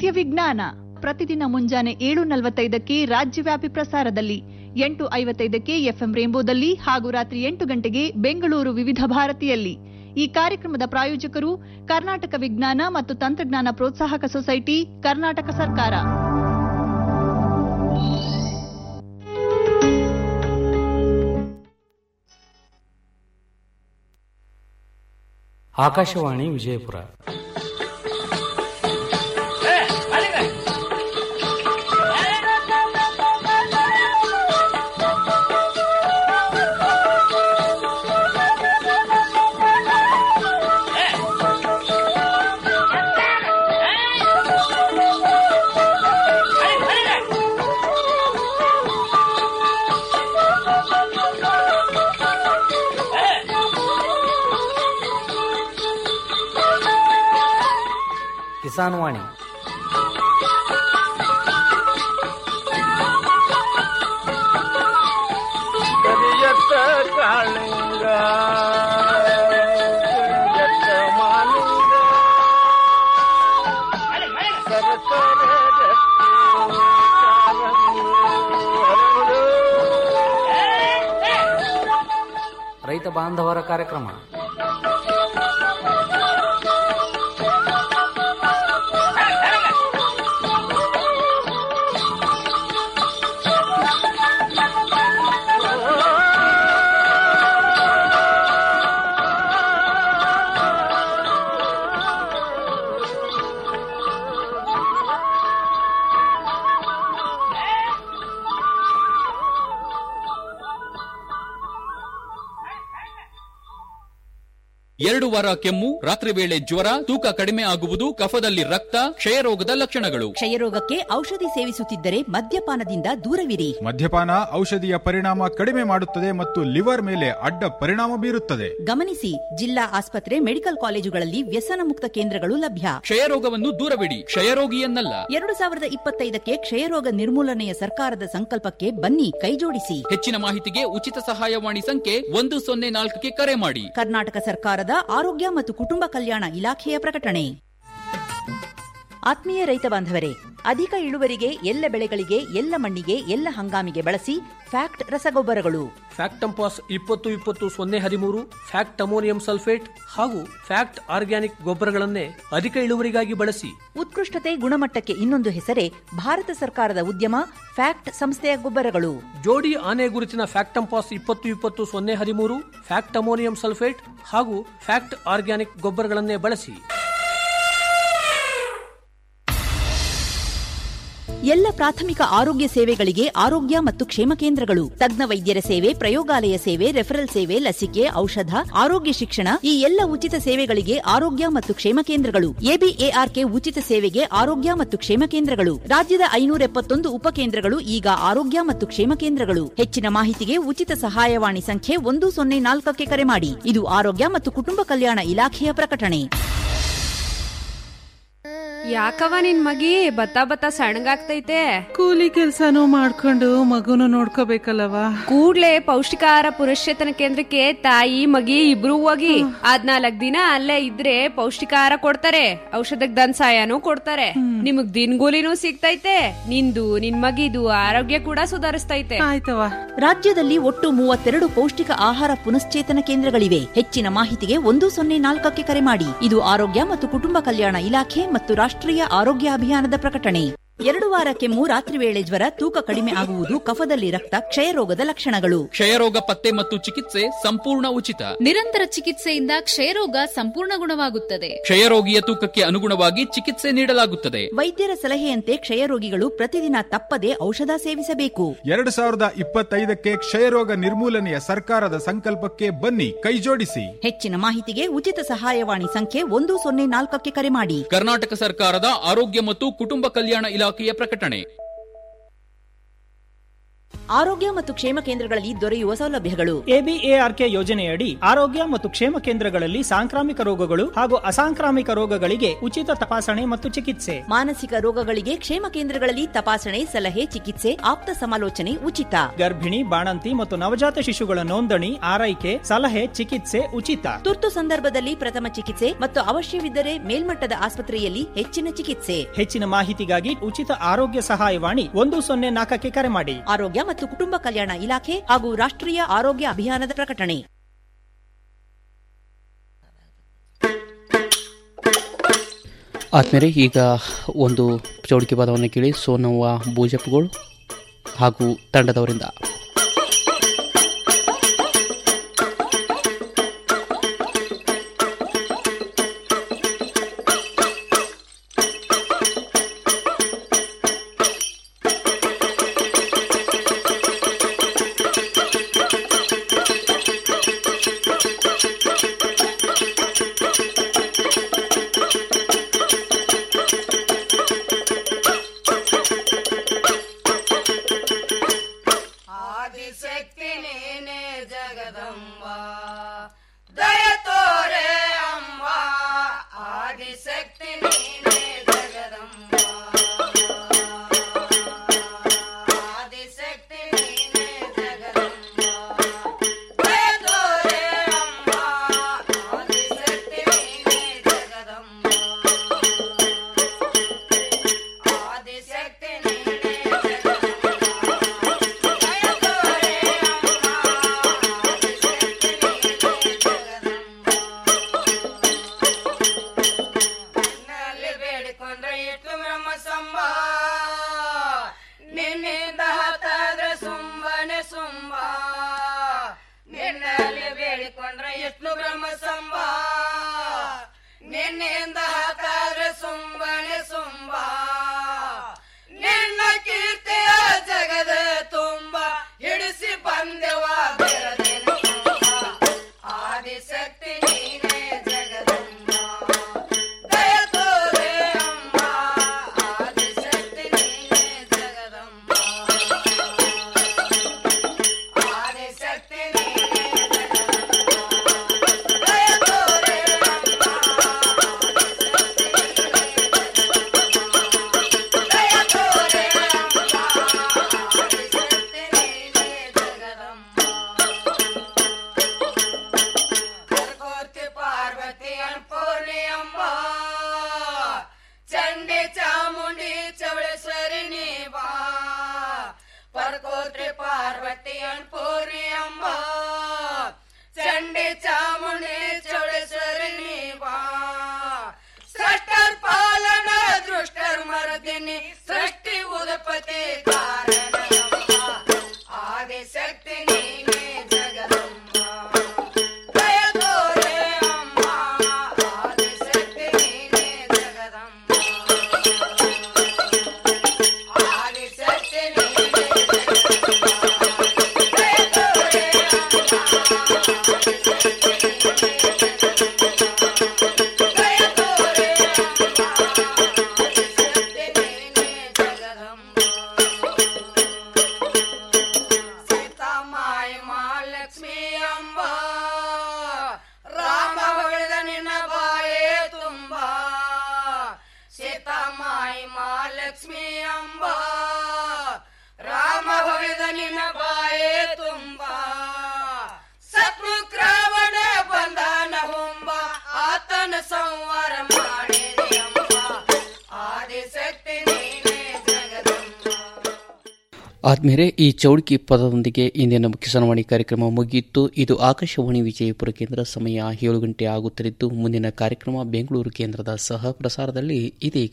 ವಿಜ್ಞಾನ ಪ್ರತಿದಿನ ಮುಂಜಾನೆ ಏಳು ನಲವತ್ತೈದಕ್ಕೆ ರಾಜ್ಯವ್ಯಾಪಿ ಪ್ರಸಾರದಲ್ಲಿ ಎಂಟು ಐವತ್ತೈದಕ್ಕೆ ಎಫ್ಎಂ ರೇಂಬೋದಲ್ಲಿ ಹಾಗೂ ರಾತ್ರಿ ಎಂಟು ಗಂಟೆಗೆ ಬೆಂಗಳೂರು ವಿವಿಧ ಭಾರತಿಯಲ್ಲಿ ಈ ಕಾರ್ಯಕ್ರಮದ ಪ್ರಾಯೋಜಕರು ಕರ್ನಾಟಕ ವಿಜ್ಞಾನ ಮತ್ತು ತಂತ್ರಜ್ಞಾನ ಪ್ರೋತ್ಸಾಹಕ ಸೊಸೈಟಿ ಕರ್ನಾಟಕ ಸರ್ಕಾರ ಆಕಾಶವಾಣಿ ವಿಜಯಪುರ ಕಿಸಾನ್ ವಾಣಿ ಕರಿಯತ್ತ ಕಾಳಿಂಗ ಕರಿಯತ್ತ ಮಾಲಿಂಗ ಸರಸರ ರಕ್ತಿ ಕಾರಂಗಿ ಹರಡು. ರೈತ ಬಾಂಧವರ ಕಾರ್ಯಕ್ರಮ ಎರಡು ವಾರ ಕೆಮ್ಮು ರಾತ್ರಿ ವೇಳೆ ಜ್ವರ ತೂಕ ಕಡಿಮೆ ಆಗುವುದು ಕಫದಲ್ಲಿ ರಕ್ತ ಕ್ಷಯರೋಗದ ಲಕ್ಷಣಗಳು ಕ್ಷಯರೋಗಕ್ಕೆ ಔಷಧಿ ಸೇವಿಸುತ್ತಿದ್ದರೆ ಮದ್ಯಪಾನದಿಂದ ದೂರವಿರಿ ಮದ್ಯಪಾನ ಔಷಧಿಯ ಪರಿಣಾಮ ಕಡಿಮೆ ಮಾಡುತ್ತದೆ ಮತ್ತು ಲಿವರ್ ಮೇಲೆ ಅಡ್ಡ ಪರಿಣಾಮ ಬೀರುತ್ತದೆ ಗಮನಿಸಿ ಜಿಲ್ಲಾ ಆಸ್ಪತ್ರೆ ಮೆಡಿಕಲ್ ಕಾಲೇಜುಗಳಲ್ಲಿ ವ್ಯಸನ ಮುಕ್ತ ಕೇಂದ್ರಗಳು ಲಭ್ಯ ಕ್ಷಯರೋಗವನ್ನು ದೂರವಿಡಿ ಕ್ಷಯರೋಗಿಯನ್ನಲ್ಲ ಎರಡು ಸಾವಿರದ ಇಪ್ಪತ್ತೈದಕ್ಕೆ ಕ್ಷಯರೋಗ ನಿರ್ಮೂಲನೆಯ ಸರ್ಕಾರದ ಸಂಕಲ್ಪಕ್ಕೆ ಬನ್ನಿ ಕೈಜೋಡಿಸಿ ಹೆಚ್ಚಿನ ಮಾಹಿತಿಗೆ ಉಚಿತ ಸಹಾಯವಾಣಿ ಸಂಖ್ಯೆ ಒಂದು ಸೊನ್ನೆ ನಾಲ್ಕಕ್ಕೆ ಕರೆ ಮಾಡಿ ಕರ್ನಾಟಕ ಸರ್ಕಾರದ ಆರೋಗ್ಯ ಮತ್ತು ಕುಟುಂಬ ಕಲ್ಯಾಣ ಇಲಾಖೆಯ ಪ್ರಕಟಣೆ ಆತ್ಮೀಯ ರೈತ ಬಾಂಧವರೇ ಅಧಿಕ ಇಳುವರಿಗೆ ಎಲ್ಲ ಬೆಳೆಗಳಿಗೆ ಎಲ್ಲ ಮಣ್ಣಿಗೆ ಎಲ್ಲ ಹಂಗಾಮಿಗೆ ಬಳಸಿ ಫ್ಯಾಕ್ಟ್ ರಸಗೊಬ್ಬರಗಳು ಫ್ಯಾಕ್ಟ್ ಟಂಪಾಸ್ ಇಪ್ಪತ್ತು ಇಪ್ಪತ್ತು ಸೊನ್ನೆ ಹದಿಮೂರು ಫ್ಯಾಕ್ಟ್ ಅಮೋನಿಯಂ ಸಲ್ಫೇಟ್ ಹಾಗೂ ಫ್ಯಾಕ್ಟ್ ಆರ್ಗ್ಯಾನಿಕ್ ಗೊಬ್ಬರಗಳನ್ನೇ ಅಧಿಕ ಇಳುವರಿಗಾಗಿ ಬಳಸಿ ಉತ್ಕೃಷ್ಟತೆ ಗುಣಮಟ್ಟಕ್ಕೆ ಇನ್ನೊಂದು ಹೆಸರೇ ಭಾರತ ಸರ್ಕಾರದ ಉದ್ಯಮ ಫ್ಯಾಕ್ಟ್ ಸಂಸ್ಥೆಯ ಗೊಬ್ಬರಗಳು ಜೋಡಿ ಆನೆ ಗುರುತಿನ ಫ್ಯಾಕ್ಟ್ ಟಂಪಾಸ್ ಇಪ್ಪತ್ತು ಇಪ್ಪತ್ತು ಸೊನ್ನೆ ಹದಿಮೂರು ಫ್ಯಾಕ್ಟ್ ಅಮೋನಿಯಂ ಸಲ್ಫೇಟ್ ಹಾಗೂ ಫ್ಯಾಕ್ಟ್ ಆರ್ಗ್ಯಾನಿಕ್ ಗೊಬ್ಬರಗಳನ್ನೇ ಬಳಸಿ ಎಲ್ಲ ಪ್ರಾಥಮಿಕ ಆರೋಗ್ಯ ಸೇವೆಗಳಿಗೆ ಆರೋಗ್ಯ ಮತ್ತು ಕ್ಷೇಮ ಕೇಂದ್ರಗಳು ತಜ್ಞ ವೈದ್ಯರ ಸೇವೆ ಪ್ರಯೋಗಾಲಯ ಸೇವೆ ರೆಫರಲ್ ಸೇವೆ ಲಸಿಕೆ ಔಷಧ ಆರೋಗ್ಯ ಶಿಕ್ಷಣ ಈ ಎಲ್ಲ ಉಚಿತ ಸೇವೆಗಳಿಗೆ ಆರೋಗ್ಯ ಮತ್ತು ಕ್ಷೇಮ ಕೇಂದ್ರಗಳು ಎಬಿಎಆರ್ಕೆ ಉಚಿತ ಸೇವೆಗೆ ಆರೋಗ್ಯ ಮತ್ತು ಕ್ಷೇಮ ಕೇಂದ್ರಗಳು ರಾಜ್ಯದ ಐನೂರ ಎಪ್ಪತ್ತೊಂದು ಉಪಕೇಂದ್ರಗಳು ಈಗ ಆರೋಗ್ಯ ಮತ್ತು ಕ್ಷೇಮ ಕೇಂದ್ರಗಳು ಹೆಚ್ಚಿನ ಮಾಹಿತಿಗೆ ಉಚಿತ ಸಹಾಯವಾಣಿ ಸಂಖ್ಯೆ ಒಂದು ಸೊನ್ನೆ ನಾಲ್ಕಕ್ಕೆ ಕರೆ ಮಾಡಿ ಇದು ಆರೋಗ್ಯ ಮತ್ತು ಕುಟುಂಬ ಕಲ್ಯಾಣ ಇಲಾಖೆಯ ಪ್ರಕಟಣೆ ಯಾಕವ ನಿನ್ ಮಗಿ ಬತ್ತ ಬತ್ತ ಸಣ್ಣಗಾಗ್ತೈತೆ ಕೂಲಿ ಕೆಲ್ಸನೂ ಮಾಡ್ಕೊಂಡು ಮಗುನು ನೋಡ್ಕೋಬೇಕಲ್ಲವ ಕೂಡ್ಲೆ ಪೌಷ್ಟಿಕಾಹಾರ ಪುನಶ್ಚೇತನ ಕೇಂದ್ರಕ್ಕೆ ತಾಯಿ ಮಗಿ ಇಬ್ರು ಹೋಗಿ ಹದ್ನಾಲ್ಕ್ ದಿನ ಅಲ್ಲೇ ಇದ್ರೆ ಪೌಷ್ಟಿಕಾಹಾರ ಕೊಡ್ತಾರೆ ಔಷಧಕ್ ದನ್ ಸಾಯನೂ ಕೊಡ್ತಾರೆ ನಿಮಗ್ ದಿನಗೂಲಿನೂ ಸಿಗ್ತೈತೆ ನಿಂದು ನಿನ್ ಮಗಿದು ಆರೋಗ್ಯ ಕೂಡ ಸುಧಾರಿಸ್ತೈತೆ ಆಯ್ತವ ರಾಜ್ಯದಲ್ಲಿ ಒಟ್ಟು ಮೂವತ್ತೆರಡು ಪೌಷ್ಟಿಕ ಆಹಾರ ಪುನಶ್ಚೇತನ ಕೇಂದ್ರಗಳಿವೆ ಹೆಚ್ಚಿನ ಮಾಹಿತಿಗೆ ಒಂದು ಸೊನ್ನೆ ನಾಲ್ಕಕ್ಕೆ ಕರೆ ಮಾಡಿ ಇದು ಆರೋಗ್ಯ ಮತ್ತು ಕುಟುಂಬ ಕಲ್ಯಾಣ ಇಲಾಖೆ ಮತ್ತು ರಾಷ್ಟ್ರೀಯ ಆರೋಗ್ಯ ಅಭಿಯಾನದ ಪ್ರಕಟಣೆ ಎರಡು ವಾರ ಕೆಮ್ಮು ರಾತ್ರಿ ವೇಳೆ ಜ್ವರ ತೂಕ ಕಡಿಮೆ ಆಗುವುದು ಕಫದಲ್ಲಿ ರಕ್ತ ಕ್ಷಯರೋಗದ ಲಕ್ಷಣಗಳು ಕ್ಷಯರೋಗ ಪತ್ತೆ ಮತ್ತು ಚಿಕಿತ್ಸೆ ಸಂಪೂರ್ಣ ಉಚಿತ ನಿರಂತರ ಚಿಕಿತ್ಸೆಯಿಂದ ಕ್ಷಯರೋಗ ಸಂಪೂರ್ಣ ಗುಣವಾಗುತ್ತದೆ ಕ್ಷಯರೋಗಿಯ ತೂಕಕ್ಕೆ ಅನುಗುಣವಾಗಿ ಚಿಕಿತ್ಸೆ ನೀಡಲಾಗುತ್ತದೆ ವೈದ್ಯರ ಸಲಹೆಯಂತೆ ಕ್ಷಯರೋಗಿಗಳು ಪ್ರತಿದಿನ ತಪ್ಪದೆ ಔಷಧ ಸೇವಿಸಬೇಕು ಎರಡು ಸಾವಿರದ ಇಪ್ಪತ್ತೈದಕ್ಕೆ ಕ್ಷಯರೋಗ ನಿರ್ಮೂಲನೆಯ ಸರ್ಕಾರದ ಸಂಕಲ್ಪಕ್ಕೆ ಬನ್ನಿ ಕೈಜೋಡಿಸಿ ಹೆಚ್ಚಿನ ಮಾಹಿತಿಗೆ ಉಚಿತ ಸಹಾಯವಾಣಿ ಸಂಖ್ಯೆ ಒಂದು ಸೊನ್ನೆ ನಾಲ್ಕಕ್ಕೆ ಕರೆ ಮಾಡಿ ಕರ್ನಾಟಕ ಸರ್ಕಾರದ ಆರೋಗ್ಯ ಮತ್ತು ಕುಟುಂಬ ಕಲ್ಯಾಣ ಇಲಾಖೆಯ ಪ್ರಕಟಣೆ ಆರೋಗ್ಯ ಮತ್ತು ಕ್ಷೇಮ ಕೇಂದ್ರಗಳಲ್ಲಿ ದೊರೆಯುವ ಸೌಲಭ್ಯಗಳು ಎಬಿಎಆರ್ಕೆ ಯೋಜನೆಯಡಿ ಆರೋಗ್ಯ ಮತ್ತು ಕ್ಷೇಮ ಕೇಂದ್ರಗಳಲ್ಲಿ ಸಾಂಕ್ರಾಮಿಕ ರೋಗಗಳು ಹಾಗೂ ಅಸಾಂಕ್ರಾಮಿಕ ರೋಗಗಳಿಗೆ ಉಚಿತ ತಪಾಸಣೆ ಮತ್ತು ಚಿಕಿತ್ಸೆ ಮಾನಸಿಕ ರೋಗಗಳಿಗೆ ಕ್ಷೇಮ ಕೇಂದ್ರಗಳಲ್ಲಿ ತಪಾಸಣೆ ಸಲಹೆ ಚಿಕಿತ್ಸೆ ಆಪ್ತ ಸಮಾಲೋಚನೆ ಉಚಿತ ಗರ್ಭಿಣಿ ಬಾಣಂತಿ ಮತ್ತು ನವಜಾತ ಶಿಶುಗಳ ನೋಂದಣಿ ಆರೈಕೆ ಸಲಹೆ ಚಿಕಿತ್ಸೆ ಉಚಿತ ತುರ್ತು ಸಂದರ್ಭದಲ್ಲಿ ಪ್ರಥಮ ಚಿಕಿತ್ಸೆ ಮತ್ತು ಅವಶ್ಯವಿದ್ದರೆ ಮೇಲ್ಮಟ್ಟದ ಆಸ್ಪತ್ರೆಯಲ್ಲಿ ಹೆಚ್ಚಿನ ಚಿಕಿತ್ಸೆ ಹೆಚ್ಚಿನ ಮಾಹಿತಿಗಾಗಿ ಉಚಿತ ಆರೋಗ್ಯ ಸಹಾಯವಾಣಿ ಒಂದು ಸೊನ್ನೆ ನಾಲ್ಕಕ್ಕೆ ಕರೆ ಮಾಡಿ ಆರೋಗ್ಯ ಮತ್ತು ಕುಟುಂಬ ಕಲ್ಯಾಣ ಇಲಾಖೆ ಹಾಗೂ ರಾಷ್ಟ್ರೀಯ ಆರೋಗ್ಯ ಅಭಿಯಾನದ ಪ್ರಕಟಣೆ ಆದ್ಮೇಲೆ ಈಗ ಒಂದು ಚೌಡಿಕೆ ಪದವನ್ನು ಕೇಳಿ ಸೋನವ್ವ ಭೂಜಪ್ಪಗಳು ಹಾಗೂ ತಂಡದವರಿಂದ ಆದಿಶಕ್ತಿ ನೀನೆ ಜಗದಂಬ ದಯ ತೋರೆ ಅಂಬ ಆದಿಶಕ್ತಿ ನೀನೆ ಜಗದಂಬ ಆದಿಶಕ್ತಿ ನೀನೆ ಜಗದಂಬ ದಯ ತೋರೆ ಅಂಬ ಆದಿಶಕ್ತಿ ನೀನೆ ಜಗದಂಬ ಆದಿಶಕ್ತಿ ನೀನೆ ನಿನ್ನಲ್ಲಿ ಬೇಡಿಕೊಂಡ್ರೆ ಇಟ್ಟು ಬ್ರಹ್ಮ ಸಂಭ ನಿನ್ನಿಂದ ಹತ್ತಾದ್ರೆ ಸುಂಬನೆ ಸುಂಬ ನಿನ್ನಲ್ಲಿ ಬೇಡಿಕೊಂಡ್ರೆ ಇಟ್ಟು ಬ್ರಹ್ಮ ಸಂಭ ನಿನ್ನಿಂದ ಹತ್ತಾದ್ರೆ ಸುಂಬನೆ ಸುಂಬ ನಿನ್ನ ಕೀರ್ತಿಯ ಜಗದ ತುಂಬ ಹಿಡಿಸಿ ಬಂದೆವ ಬೆರದಿನ ತುಂಬ. ಆದಿಶಕ್ತಿ ನೀನೇ ಜಗದಂಬ ದಯ ತೋರೆ ಅಂಬ ಆದಿಶಕ್ತಿ ನೀನೇ ಜಗದಂಬ ಆದಿಶಕ್ತಿ ನೀನೇ ಜಗದಂಬ ದಯ ತೋರೆ ಅಂಬ ದಯ ತೋರೆ ಅಂಬ ಆದಿಶಕ್ತಿ ನೀನೇ ಜಗದಂಬ ಕರ್ಕೋತಿ ಪಾರ್ವತಿ ಅನ್ಪೂರ್ಣಿ ಅಂಬ ಚಂಡಿ ಚಾಮುಂಡಿ ಚವಳೇಶ್ವರಿ ನೀ ಬಾ ಪರ್ಕೋತ್ರಿ ಪಾರ್ವತಿ ಅನ್ಪೂರ್ಣಿ ಅಂಬ ಚಂಡಿ ಚಾಮುಂಡಿ ಚವಳೇಶ್ವರಿ ನೀ ಬಾ ಸೃಷ್ಟರ್ ಪಾಲನ ದೃಷ್ಟರ್ ಮರದಿನಿ ಸೃಷ್ಟಿ ಉದಪತಿ ಕಾರಣ ಆದಿಶಕ್ತಿ ನೀನೇ ಜಗದಂಬ ದಯ ತೋರೆ ಅಂಬ ಆದಿಶಕ್ತಿ ನೀನೇ ಜಗದಂಬ ಆದಿಶಕ್ತಿ ನೀನೇ ಜಗದಂಬ ದಯ ತೋರೆ ದಯ ತೋರೆ ಆದಿಶಕ್ತಿ ನೀನೇ ಜಗದಂಬ ಸೀತಾಮಾಯಿ ಮಹಾಲಕ್ಷ್ಮಿ ಅಂಬ ರಾಮ ಹೊಳೆದ ನಿನ್ನ ಬಾಯೇ ತುಂಬ ಸೀತಾಮಾಯಿ ಮಹಾಲಕ್ಷ್ಮಿ ಅಂಬ ರಾಮ ಹೊಳೆದ ನಿನ್ನ ಬಾಯೇ ತುಂಬ ಸತ್ಮುಖ ರಾವಣ ಬಂಧನ ಹೊಂಬ ಆತನ ಸಂವಾರ ಮಾಡಿದೆ ಅಂಬ ಆದಿಶಕ್ತಿ ನೀನೇ ಜಗದಂಬ ಆದ್ಮೇಲೆ ಈ ಚೌಡಿಕಿ ಪದದೊಂದಿಗೆ ಇಂದಿನ ಕಿಸಾನವಾಣಿ ಕಾರ್ಯಕ್ರಮ ಮುಗಿಯಿತು ಇದು ಆಕಾಶವಾಣಿ ವಿಜಯಪುರ ಕೇಂದ್ರ ಸಮಯ ಏಳು ಗಂಟೆ ಆಗುತ್ತಲಿದ್ದು ಮುಂದಿನ ಕಾರ್ಯಕ್ರಮ ಬೆಂಗಳೂರು ಕೇಂದ್ರದ ಸಹ ಪ್ರಸಾರದಲ್ಲಿ ಇದೀಗ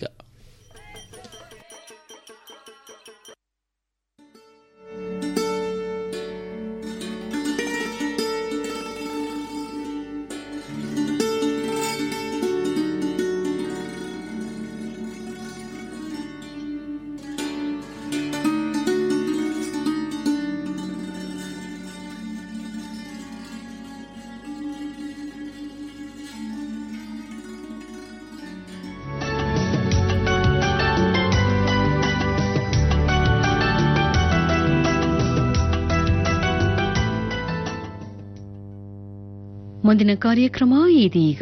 ಮುಂದಿನ ಕಾರ್ಯಕ್ರಮ ಇದೀಗ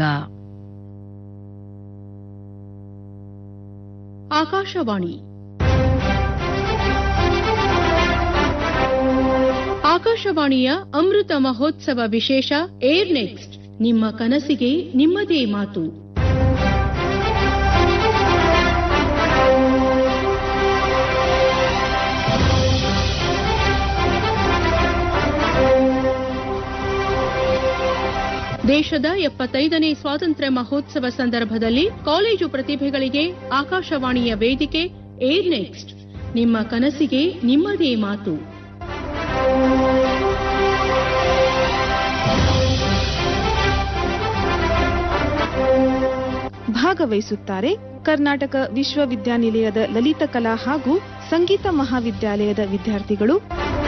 ಆಕಾಶವಾಣಿ ಆಕಾಶವಾಣಿಯ ಅಮೃತ ಮಹೋತ್ಸವ ವಿಶೇಷ ಏರ್ ನೆಕ್ಸ್ಟ್ ನಿಮ್ಮ ಕನಸಿಗೆ ನಿಮ್ಮದೇ ಮಾತು ದೇಶದ ಎಪ್ಪತ್ತೈದನೇ ಸ್ವಾತಂತ್ರ್ಯ ಮಹೋತ್ಸವ ಸಂದರ್ಭದಲ್ಲಿ ಕಾಲೇಜು ಪ್ರತಿಭೆಗಳಿಗೆ ಆಕಾಶವಾಣಿಯ ವೇದಿಕೆ ಏರ್ ನೆಕ್ಸ್ಟ್ ನಿಮ್ಮ ಕನಸಿಗೆ ನಿಮ್ಮದೇ ಮಾತು ಭಾಗವಹಿಸುತ್ತಾರೆ ಕರ್ನಾಟಕ ವಿಶ್ವವಿದ್ಯಾನಿಲಯದ ಲಲಿತಕಲಾ ಹಾಗೂ ಸಂಗೀತ ಮಹಾವಿದ್ಯಾಲಯದ ವಿದ್ಯಾರ್ಥಿಗಳು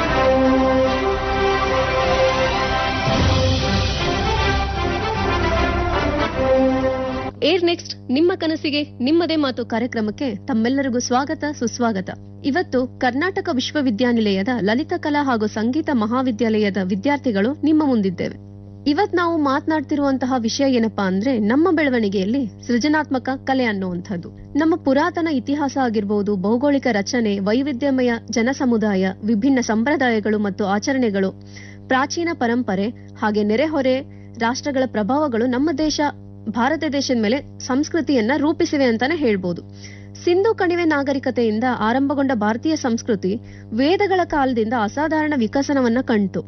ಏರ್ ನೆಕ್ಸ್ಟ್ ನಿಮ್ಮ ಕನಸಿಗೆ ನಿಮ್ಮದೇ ಮಾತು ಕಾರ್ಯಕ್ರಮಕ್ಕೆ ತಮ್ಮೆಲ್ಲರಿಗೂ ಸ್ವಾಗತ ಸುಸ್ವಾಗತ ಇವತ್ತು ಕರ್ನಾಟಕ ವಿಶ್ವವಿದ್ಯಾನಿಲಯದ ಲಲಿತಕಲಾ ಹಾಗೂ ಸಂಗೀತ ಮಹಾವಿದ್ಯಾಲಯದ ವಿದ್ಯಾರ್ಥಿಗಳು ನಿಮ್ಮ ಮುಂದಿದ್ದೇವೆ ಇವತ್ ನಾವು ಮಾತನಾಡ್ತಿರುವಂತಹ ವಿಷಯ ಏನಪ್ಪಾ ಅಂದ್ರೆ ನಮ್ಮ ಬೆಳವಣಿಗೆಯಲ್ಲಿ ಸೃಜನಾತ್ಮಕ ಕಲೆ ಅನ್ನುವಂಥದ್ದು ನಮ್ಮ ಪುರಾತನ ಇತಿಹಾಸ ಆಗಿರ್ಬೋದು ಭೌಗೋಳಿಕ ರಚನೆ ವೈವಿಧ್ಯಮಯ ಜನಸಮುದಾಯ ವಿಭಿನ್ನ ಸಂಪ್ರದಾಯಗಳು ಮತ್ತು ಆಚರಣೆಗಳು ಪ್ರಾಚೀನ ಪರಂಪರೆ ಹಾಗೆ ನೆರೆಹೊರೆ ರಾಷ್ಟ್ರಗಳ ಪ್ರಭಾವಗಳು ನಮ್ಮ ದೇಶ ಭಾರತ ದೇಶದ ಮೇಲೆ ಸಂಸ್ಕೃತಿಯನ್ನ ರೂಪಿಸಿವೆ ಅಂತಾನೆ ಹೇಳ್ಬೋದು ಸಿಂಧು ಕಣಿವೆ ನಾಗರಿಕತೆಯಿಂದ ಆರಂಭಗೊಂಡ ಭಾರತೀಯ ಸಂಸ್ಕೃತಿ ವೇದಗಳ ಕಾಲದಿಂದ ಅಸಾಧಾರಣ ವಿಕಸನವನ್ನ ಕಂಡು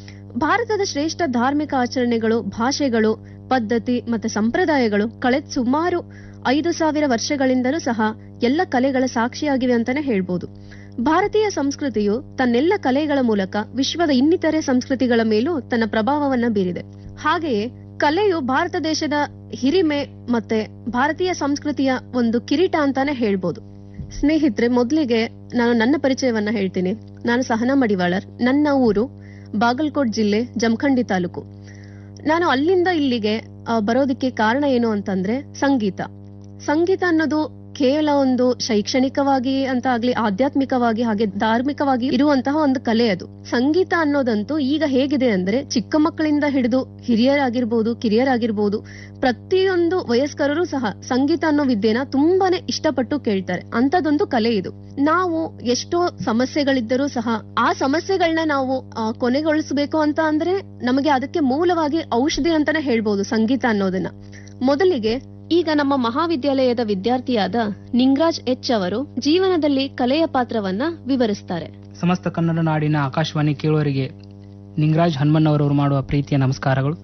ಭಾರತದ ಶ್ರೇಷ್ಠ ಧಾರ್ಮಿಕ ಆಚರಣೆಗಳು ಭಾಷೆಗಳು ಪದ್ಧತಿ ಮತ್ತೆ ಸಂಪ್ರದಾಯಗಳು ಕಳೆದ ಸುಮಾರು ಐದು ಸಾವಿರ ವರ್ಷಗಳಿಂದಲೂ ಸಹ ಎಲ್ಲ ಕಲೆಗಳ ಸಾಕ್ಷಿಯಾಗಿವೆ ಅಂತಾನೆ ಹೇಳ್ಬೋದು ಭಾರತೀಯ ಸಂಸ್ಕೃತಿಯು ತನ್ನೆಲ್ಲ ಕಲೆಗಳ ಮೂಲಕ ವಿಶ್ವದ ಇನ್ನಿತರೆ ಸಂಸ್ಕೃತಿಗಳ ಮೇಲೂ ತನ್ನ ಪ್ರಭಾವವನ್ನ ಬೀರಿದೆ ಹಾಗೆಯೇ ಕಲೆಯು ಭಾರತ ದೇಶದ ಹಿರಿಮೆ ಮತ್ತೆ ಭಾರತೀಯ ಸಂಸ್ಕೃತಿಯ ಒಂದು ಕಿರೀಟ ಅಂತಾನೆ ಹೇಳ್ಬೋದು ಸ್ನೇಹಿತರೆ ಮೊದಲಿಗೆ ನಾನು ನನ್ನ ಪರಿಚಯವನ್ನ ಹೇಳ್ತೀನಿ ನಾನು ಸಹನಾ ಮಡಿವಾಳರ್ ನನ್ನ ಊರು ಬಾಗಲಕೋಟ್ ಜಿಲ್ಲೆ ಜಮಖಂಡಿ ತಾಲೂಕು ನಾನು ಅಲ್ಲಿಂದ ಇಲ್ಲಿಗೆ ಆ, ಬರೋದಕ್ಕೆ ಕಾರಣ ಏನು ಅಂತಂದ್ರೆ ಸಂಗೀತ ಸಂಗೀತ ಅನ್ನೋದು ಕೇವಲ ಒಂದು ಶೈಕ್ಷಣಿಕವಾಗಿ ಅಂತ ಆಗ್ಲಿ ಆಧ್ಯಾತ್ಮಿಕವಾಗಿ ಹಾಗೆ ಧಾರ್ಮಿಕವಾಗಿ ಇರುವಂತಹ ಒಂದು ಕಲೆ ಅದು ಸಂಗೀತ ಅನ್ನೋದಂತೂ ಈಗ ಹೇಗಿದೆ ಅಂದ್ರೆ ಚಿಕ್ಕ ಮಕ್ಕಳಿಂದ ಹಿಡಿದು ಹಿರಿಯರಾಗಿರ್ಬೋದು ಕಿರಿಯರಾಗಿರ್ಬೋದು ಪ್ರತಿಯೊಂದು ವಯಸ್ಕರರು ಸಹ ಸಂಗೀತ ಅನ್ನೋ ವಿದ್ಯೆನ ತುಂಬಾನೇ ಇಷ್ಟಪಟ್ಟು ಕೇಳ್ತಾರೆ ಅಂತದೊಂದು ಕಲೆ ಇದು ನಾವು ಎಷ್ಟೋ ಸಮಸ್ಯೆಗಳಿದ್ದರೂ ಸಹ ಆ ಸಮಸ್ಯೆಗಳನ್ನ ನಾವು ಆ, ಕೊನೆಗೊಳಿಸಬೇಕು ಅಂತ ಅಂದ್ರೆ ನಮಗೆ ಅದಕ್ಕೆ ಮೂಲವಾಗಿ ಔಷಧಿ ಅಂತಾನೆ ಹೇಳ್ಬೋದು ಸಂಗೀತ ಅನ್ನೋದನ್ನ ಮೊದಲಿಗೆ ಈಗ ನಮ್ಮ ಮಹಾವಿದ್ಯಾಲಯದ ವಿದ್ಯಾರ್ಥಿಯಾದ ನಿಂಗರಾಜ್ ಎಚ್ ಅವರು ಜೀವನದಲ್ಲಿ ಕಲೆಯ ಪಾತ್ರವನ್ನ ವಿವರಿಸ್ತಾರೆ ಸಮಸ್ತ ಕನ್ನಡ ನಾಡಿನ ಆಕಾಶವಾಣಿ ಕೇಳುವರಿಗೆ ನಿಂಗರಾಜ್ ಹನುಮಣ್ಣವರವರು ಮಾಡುವ ಪ್ರೀತಿಯ ನಮಸ್ಕಾರಗಳು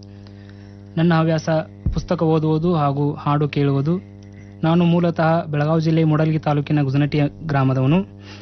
ನನ್ನ ಹವ್ಯಾಸ ಪುಸ್ತಕ ಓದುವುದು ಹಾಗೂ ಹಾಡು ಕೇಳುವುದು ನಾನು ಮೂಲತಃ ಬೆಳಗಾವಿ ಜಿಲ್ಲೆ ಮೂಡಲ್ಗಿ ತಾಲೂಕಿನ ಗುಜನಟಿ ಗ್ರಾಮದವನು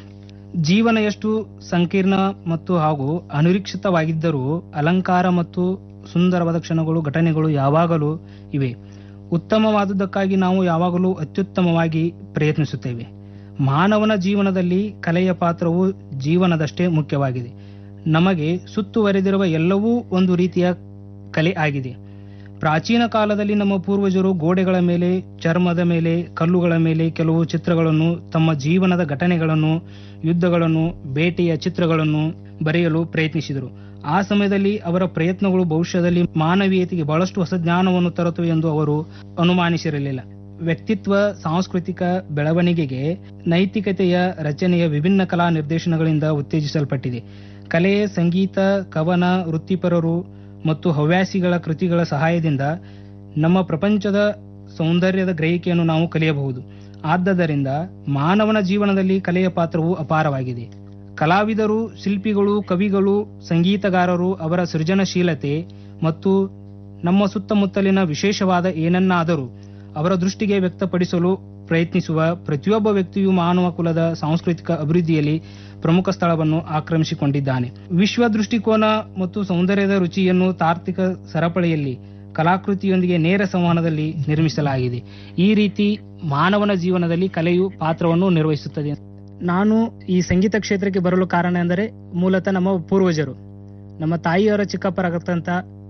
ಜೀವನ ಎಷ್ಟು ಸಂಕೀರ್ಣ ಮತ್ತು ಹಾಗೂ ಅನಿರೀಕ್ಷಿತವಾಗಿದ್ದರೂ ಅಲಂಕಾರ ಮತ್ತು ಸುಂದರವಾದ ಕ್ಷಣಗಳು ಘಟನೆಗಳು ಯಾವಾಗಲೂ ಇವೆ ಉತ್ತಮವಾದುದಕ್ಕಾಗಿ ನಾವು ಯಾವಾಗಲೂ ಅತ್ಯುತ್ತಮವಾಗಿ ಪ್ರಯತ್ನಿಸುತ್ತೇವೆ ಮಾನವನ ಜೀವನದಲ್ಲಿ ಕಲೆಯ ಪಾತ್ರವು ಜೀವನದಷ್ಟೇ ಮುಖ್ಯವಾಗಿದೆ ನಮಗೆ ಸುತ್ತುವರೆದಿರುವ ಎಲ್ಲವೂ ಒಂದು ರೀತಿಯ ಕಲೆ ಆಗಿದೆ ಪ್ರಾಚೀನ ಕಾಲದಲ್ಲಿ ನಮ್ಮ ಪೂರ್ವಜರು ಗೋಡೆಗಳ ಮೇಲೆ ಚರ್ಮದ ಮೇಲೆ ಕಲ್ಲುಗಳ ಮೇಲೆ ಕೆಲವು ಚಿತ್ರಗಳನ್ನು ತಮ್ಮ ಜೀವನದ ಘಟನೆಗಳನ್ನು ಯುದ್ಧಗಳನ್ನು ಬೇಟೆಯ ಚಿತ್ರಗಳನ್ನು ಬರೆಯಲು ಪ್ರಯತ್ನಿಸಿದರು ಆ ಸಮಯದಲ್ಲಿ ಅವರ ಪ್ರಯತ್ನಗಳು ಭವಿಷ್ಯದಲ್ಲಿ ಮಾನವೀಯತೆಗೆ ಬಹಳಷ್ಟು ಹೊಸ ಜ್ಞಾನವನ್ನು ತರುತ್ತವೆ ಎಂದು ಅವರು ಅನುಮಾನಿಸಿರಲಿಲ್ಲ ವ್ಯಕ್ತಿತ್ವ ಸಾಂಸ್ಕೃತಿಕ ಬೆಳವಣಿಗೆಗೆ ನೈತಿಕತೆಯ ರಚನೆಯ ವಿಭಿನ್ನ ಕಲಾ ನಿರ್ದೇಶನಗಳಿಂದ ಉತ್ತೇಜಿಸಲ್ಪಟ್ಟಿದೆ ಕಲೆ ಸಂಗೀತ ಕವನ ವೃತ್ತಿಪರರು ಮತ್ತು ಹವ್ಯಾಸಿಗಳ ಕೃತಿಗಳ ಸಹಾಯದಿಂದ ನಮ್ಮ ಪ್ರಪಂಚದ ಸೌಂದರ್ಯದ ಗ್ರಹಿಕೆಯನ್ನು ನಾವು ಕಲಿಯಬಹುದು ಆದ್ದರಿಂದ ಮಾನವನ ಜೀವನದಲ್ಲಿ ಕಲೆಯ ಪಾತ್ರವು ಅಪಾರವಾಗಿದೆ ಕಲಾವಿದರು ಶಿಲ್ಪಿಗಳು ಕವಿಗಳು ಸಂಗೀತಗಾರರು ಅವರ ಸೃಜನಶೀಲತೆ ಮತ್ತು ನಮ್ಮ ಸುತ್ತಮುತ್ತಲಿನ ವಿಶೇಷವಾದ ಏನನ್ನಾದರೂ ಅವರ ದೃಷ್ಟಿಗೆ ವ್ಯಕ್ತಪಡಿಸಲು ಪ್ರಯತ್ನಿಸುವ ಪ್ರತಿಯೊಬ್ಬ ವ್ಯಕ್ತಿಯು ಮಾನವ ಕುಲದ ಸಾಂಸ್ಕೃತಿಕ ಅಭಿವೃದ್ಧಿಯಲ್ಲಿ ಪ್ರಮುಖ ಸ್ಥಳವನ್ನು ಆಕ್ರಮಿಸಿಕೊಂಡಿದ್ದಾನೆ ವಿಶ್ವ ದೃಷ್ಟಿಕೋನ ಮತ್ತು ಸೌಂದರ್ಯದ ರುಚಿಯನ್ನು ತಾರ್ಕಿಕ ಸರಪಳಿಯಲ್ಲಿ ಕಲಾಕೃತಿಯೊಂದಿಗೆ ನೇರ ಸಂವಹನದಲ್ಲಿ ನಿರ್ಮಿಸಲಾಗಿದೆ ಈ ರೀತಿ ಮಾನವನ ಜೀವನದಲ್ಲಿ ಕಲೆಯು ಪಾತ್ರವನ್ನು ನಿರ್ವಹಿಸುತ್ತದೆ ನಾನು ಈ ಸಂಗೀತ ಕ್ಷೇತ್ರಕ್ಕೆ ಬರಲು ಕಾರಣ ಎಂದರೆ ಮೂಲತಃ ನಮ್ಮ ಪೂರ್ವಜರು ನಮ್ಮ ತಾಯಿಯವರ ಚಿಕ್ಕಪ್ಪರಾಗತ್ತಂತ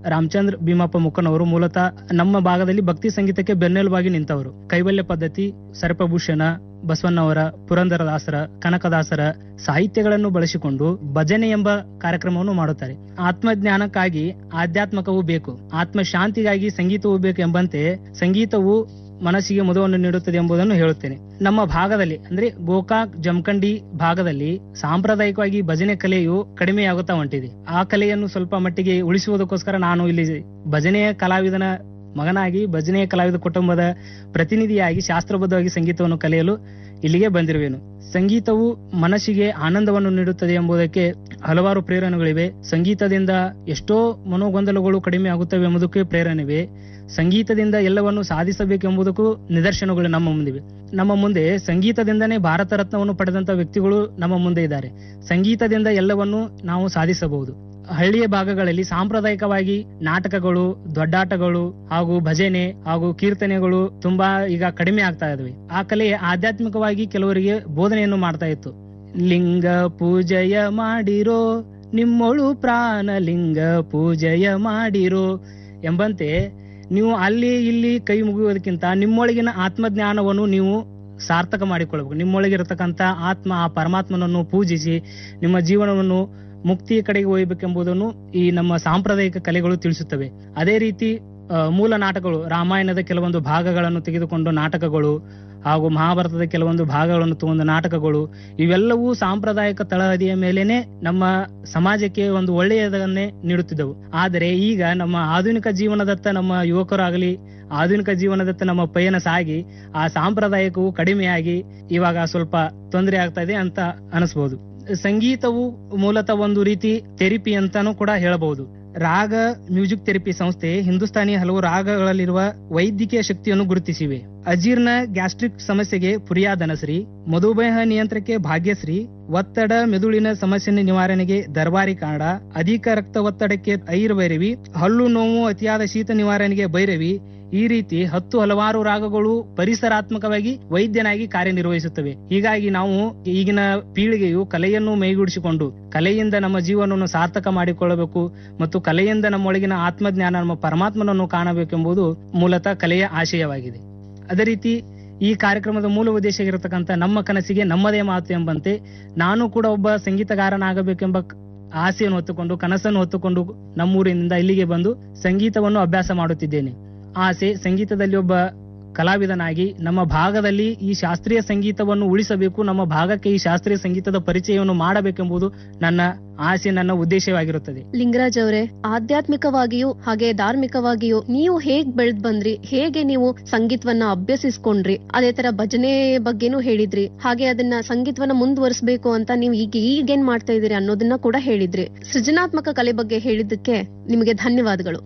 ರಾಮಚಂದ್ರ ಭೀಮಪ್ಪ ಮುಖನವರು ಮೂಲತಃ ನಮ್ಮ ಭಾಗದಲ್ಲಿ ಭಕ್ತಿ ಸಂಗೀತಕ್ಕೆ ಬೆನ್ನೆಲುಬಾಗಿ ನಿಂತವರು ಕೈವಲ್ಯ ಪದ್ಧತಿ ಸರ್ಪಭೂಷಣ ಬಸವಣ್ಣವರ ಪುರಂದರದಾಸರ ಕನಕದಾಸರ ಸಾಹಿತ್ಯಗಳನ್ನು ಬಳಸಿಕೊಂಡು ಭಜನೆ ಎಂಬ ಕಾರ್ಯಕ್ರಮವನ್ನು ಮಾಡುತ್ತಾರೆ ಆತ್ಮಜ್ಞಾನಕ್ಕಾಗಿ ಆಧ್ಯಾತ್ಮಕವೂ ಬೇಕು ಆತ್ಮ ಶಾಂತಿಗಾಗಿ ಸಂಗೀತವೂ ಬೇಕು ಎಂಬಂತೆ ಸಂಗೀತವು ಮನಸ್ಸಿಗೆ ಮುದವನ್ನು ನೀಡುತ್ತದೆ ಎಂಬುದನ್ನು ಹೇಳುತ್ತೇನೆ ನಮ್ಮ ಭಾಗದಲ್ಲಿ ಅಂದ್ರೆ ಗೋಕಾಕ್ ಜಮಖಂಡಿ ಭಾಗದಲ್ಲಿ ಸಾಂಪ್ರದಾಯಿಕವಾಗಿ ಭಜನೆ ಕಲೆಯು ಕಡಿಮೆಯಾಗುತ್ತಾ ಹೊಂಟಿದೆ ಆ ಕಲೆಯನ್ನು ಸ್ವಲ್ಪ ಮಟ್ಟಿಗೆ ಉಳಿಸುವುದಕ್ಕೋಸ್ಕರ ನಾನು ಇಲ್ಲಿ ಭಜನೆಯ ಕಲಾವಿದನ ಮಗನಾಗಿ ಭಜನೆಯ ಕಲಾವಿದ ಕುಟುಂಬದ ಪ್ರತಿನಿಧಿಯಾಗಿ ಶಾಸ್ತ್ರಬದ್ಧವಾಗಿ ಸಂಗೀತವನ್ನು ಕಲಿಯಲು ಇಲ್ಲಿಗೆ ಬಂದಿರುವೆನು ಸಂಗೀತವು ಮನಸ್ಸಿಗೆ ಆನಂದವನ್ನು ನೀಡುತ್ತದೆ ಎಂಬುದಕ್ಕೆ ಹಲವಾರು ಪ್ರೇರಣೆಗಳಿವೆ ಸಂಗೀತದಿಂದ ಎಷ್ಟೋ ಮನೋಗೊಂದಲಗಳು ಕಡಿಮೆ ಆಗುತ್ತವೆ ಎಂಬುದಕ್ಕೆ ಪ್ರೇರಣೆವೆ ಸಂಗೀತದಿಂದ ಎಲ್ಲವನ್ನು ಸಾಧಿಸಬೇಕೆಂಬುದಕ್ಕೂ ನಿದರ್ಶನಗಳು ನಮ್ಮ ಮುಂದಿವೆ ನಮ್ಮ ಮುಂದೆ ಸಂಗೀತದಿಂದನೇ ಭಾರತ ರತ್ನವನ್ನು ಪಡೆದಂತ ವ್ಯಕ್ತಿಗಳು ನಮ್ಮ ಮುಂದೆ ಇದ್ದಾರೆ ಸಂಗೀತದಿಂದ ಎಲ್ಲವನ್ನು ನಾವು ಸಾಧಿಸಬಹುದು ಹಳ್ಳಿಯ ಭಾಗಗಳಲ್ಲಿ ಸಾಂಪ್ರದಾಯಿಕವಾಗಿ ನಾಟಕಗಳು ದೊಡ್ಡಾಟಗಳು ಹಾಗೂ ಭಜನೆ ಹಾಗೂ ಕೀರ್ತನೆಗಳು ತುಂಬಾ ಈಗ ಕಡಿಮೆ ಆಗ್ತಾ ಇದ್ವಿ ಆ ಕಲೆ ಆಧ್ಯಾತ್ಮಿಕವಾಗಿ ಕೆಲವರಿಗೆ ಬೋಧನೆಯನ್ನು ಮಾಡ್ತಾ ಇತ್ತು ಲಿಂಗ ಪೂಜೆಯ ಮಾಡಿರೋ ನಿಮ್ಮೊಳು ಪ್ರಾಣ ಲಿಂಗ ಪೂಜೆಯ ಮಾಡಿರೋ ಎಂಬಂತೆ ನೀವು ಅಲ್ಲಿ ಇಲ್ಲಿ ಕೈ ಮುಗಿಯೋದಕ್ಕಿಂತ ನಿಮ್ಮೊಳಗಿನ ಆತ್ಮಜ್ಞಾನವನ್ನು ನೀವು ಸಾರ್ಥಕ ಮಾಡಿಕೊಳ್ಬೇಕು ನಿಮ್ಮೊಳಗಿರತಕ್ಕಂತ ಆತ್ಮ ಆ ಪರಮಾತ್ಮನನ್ನು ಪೂಜಿಸಿ ನಿಮ್ಮ ಜೀವನವನ್ನು ಮುಕ್ತಿಯ ಕಡೆಗೆ ಒಯ್ಯಬೇಕೆಂಬುದನ್ನು ಈ ನಮ್ಮ ಸಾಂಪ್ರದಾಯಿಕ ಕಲೆಗಳು ತಿಳಿಸುತ್ತವೆ ಅದೇ ರೀತಿ ಆ, ಮೂಲ ನಾಟಕಗಳು ರಾಮಾಯಣದ ಕೆಲವೊಂದು ಭಾಗಗಳನ್ನು ತೆಗೆದುಕೊಂಡು ನಾಟಕಗಳು ಹಾಗೂ ಮಹಾಭಾರತದ ಕೆಲವೊಂದು ಭಾಗಗಳನ್ನು ತಗೊಂಡು ನಾಟಕಗಳು ಇವೆಲ್ಲವೂ ಸಾಂಪ್ರದಾಯಿಕ ತಳಹದಿಯ ಮೇಲೇನೆ ನಮ್ಮ ಸಮಾಜಕ್ಕೆ ಒಂದು ಒಳ್ಳೆಯದನ್ನೇ ನೀಡುತ್ತಿದ್ದವು ಆದರೆ ಈಗ ನಮ್ಮ ಆಧುನಿಕ ಜೀವನದತ್ತ ನಮ್ಮ ಯುವಕರಾಗಲಿ ಆಧುನಿಕ ಜೀವನದತ್ತ ನಮ್ಮ ಪಯಣ ಸಾಗಿ ಆ ಸಾಂಪ್ರದಾಯಿಕವು ಕಡಿಮೆಯಾಗಿ ಇವಾಗ ಸ್ವಲ್ಪ ತೊಂದರೆ ಆಗ್ತಾ ಇದೆ ಅಂತ ಅನಿಸ್ಬೋದು ಸಂಗೀತವು ಮೂಲತಃ ಒಂದು ರೀತಿ ಥೆರಪಿ ಅಂತಾನೂ ಕೂಡ ಹೇಳಬಹುದು ರಾಗ ಮ್ಯೂಸಿಕ್ ಥೆರಪಿ ಸಂಸ್ಥೆ ಹಿಂದೂಸ್ತಾನಿ ಹಲವು ರಾಗಗಳಲ್ಲಿರುವ ವೈದ್ಯಕೀಯ ಶಕ್ತಿಯನ್ನು ಗುರುತಿಸಿವೆ ಅಜೀರ್ಣ ಗ್ಯಾಸ್ಟ್ರಿಕ್ ಸಮಸ್ಯೆಗೆ ಪುರಿಯಾದನಶ್ರೀ ಮಧುಮೇಹ ನಿಯಂತ್ರಣಕ್ಕೆ ಭಾಗ್ಯಶ್ರೀ ಒತ್ತಡ ಮೆದುಳಿನ ಸಮಸ್ಯೆ ನಿವಾರಣೆಗೆ ದರ್ಬಾರಿ ಕಾಂಡ ಅಧಿಕ ರಕ್ತ ಒತ್ತಡಕ್ಕೆ ಐರ್ಭೈರವಿ ಹಲ್ಲು ನೋವು ಅತಿಯಾದ ಶೀತ ನಿವಾರಣೆಗೆ ಭೈರವಿ ಈ ರೀತಿ ಹತ್ತು ಹಲವಾರು ರಾಗಗಳು ಪರಿಸರಾತ್ಮಕವಾಗಿ ವೈದ್ಯನಾಗಿ ಕಾರ್ಯನಿರ್ವಹಿಸುತ್ತವೆ ಹೀಗಾಗಿ ನಾವು ಈಗಿನ ಪೀಳಿಗೆಯು ಕಲೆಯನ್ನು ಮೈಗೂಡಿಸಿಕೊಂಡು ಕಲೆಯಿಂದ ನಮ್ಮ ಜೀವನವನ್ನು ಸಾರ್ಥಕ ಮಾಡಿಕೊಳ್ಳಬೇಕು ಮತ್ತು ಕಲೆಯಿಂದ ನಮ್ಮೊಳಗಿನ ಆತ್ಮಜ್ಞಾನ ನಮ್ಮ ಪರಮಾತ್ಮನನ್ನು ಕಾಣಬೇಕೆಂಬುದು ಮೂಲತಃ ಕಲೆಯ ಆಶಯವಾಗಿದೆ ಅದೇ ರೀತಿ ಈ ಕಾರ್ಯಕ್ರಮದ ಮೂಲ ಉದ್ದೇಶ ಇರತಕ್ಕಂತ ನಮ್ಮ ಕನಸಿಗೆ ನಮ್ಮದೇ ಮಾತು ಎಂಬಂತೆ ನಾನು ಕೂಡ ಒಬ್ಬ ಸಂಗೀತಗಾರನಾಗಬೇಕೆಂಬ ಆಸೆಯನ್ನು ಹೊತ್ತುಕೊಂಡು ಕನಸನ್ನು ಹೊತ್ತುಕೊಂಡು ನಮ್ಮೂರಿನಿಂದ ಇಲ್ಲಿಗೆ ಬಂದು ಸಂಗೀತವನ್ನು ಅಭ್ಯಾಸ ಮಾಡುತ್ತಿದ್ದೇನೆ ಆಸೆ ಸಂಗೀತದಲ್ಲಿ ಒಬ್ಬ ಕಲಾವಿದನಾಗಿ ನಮ್ಮ ಭಾಗದಲ್ಲಿ ಈ ಶಾಸ್ತ್ರೀಯ ಸಂಗೀತವನ್ನು ಉಳಿಸಬೇಕು ನಮ್ಮ ಭಾಗಕ್ಕೆ ಈ ಶಾಸ್ತ್ರೀಯ ಸಂಗೀತದ ಪರಿಚಯವನ್ನು ಮಾಡಬೇಕೆಂಬುದು ನನ್ನ ಆಸೆ ನನ್ನ ಉದ್ದೇಶವಾಗಿರುತ್ತದೆ ಲಿಂಗರಾಜ್ ಅವರೇ ಆಧ್ಯಾತ್ಮಿಕವಾಗಿಯೂ ಹಾಗೆ ಧಾರ್ಮಿಕವಾಗಿಯೂ ನೀವು ಹೇಗ್ ಬೆಳೆದ್ ಬಂದ್ರಿ ಹೇಗೆ ನೀವು ಸಂಗೀತವನ್ನ ಅಭ್ಯಸಿಸ್ಕೊಂಡ್ರಿ ಅದೇ ತರ ಭಜನೆ ಬಗ್ಗೆನೂ ಹೇಳಿದ್ರಿ ಹಾಗೆ ಅದನ್ನ ಸಂಗೀತವನ್ನ ಮುಂದುವರಿಸಬೇಕು ಅಂತ ನೀವು ಈಗ ಈಗೇನ್ ಮಾಡ್ತಾ ಇದೀರಿ ಅನ್ನೋದನ್ನ ಕೂಡ ಹೇಳಿದ್ರಿ ಸೃಜನಾತ್ಮಕ ಕಲೆ ಬಗ್ಗೆ ಹೇಳಿದ್ದಕ್ಕೆ ನಿಮಗೆ ಧನ್ಯವಾದಗಳು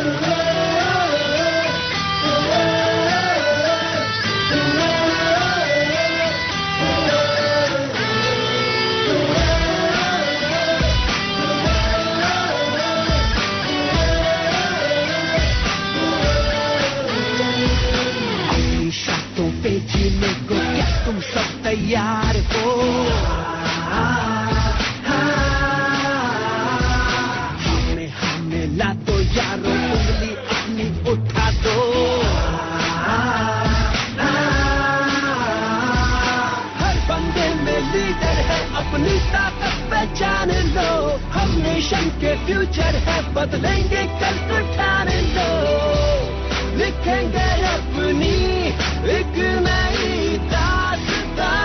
अपनी शर्तों पे जीने को क्या तुम सब तैयार हो हमें हमें ला दो यारो उंगली अपनी उठा दो हर बंदे में लीडर है अपनी ताकत पहचान लो हम नेशन के फ्यूचर है बदलेंगे कल को ठान लो लिखेंगे अपनी एक नई दास्तान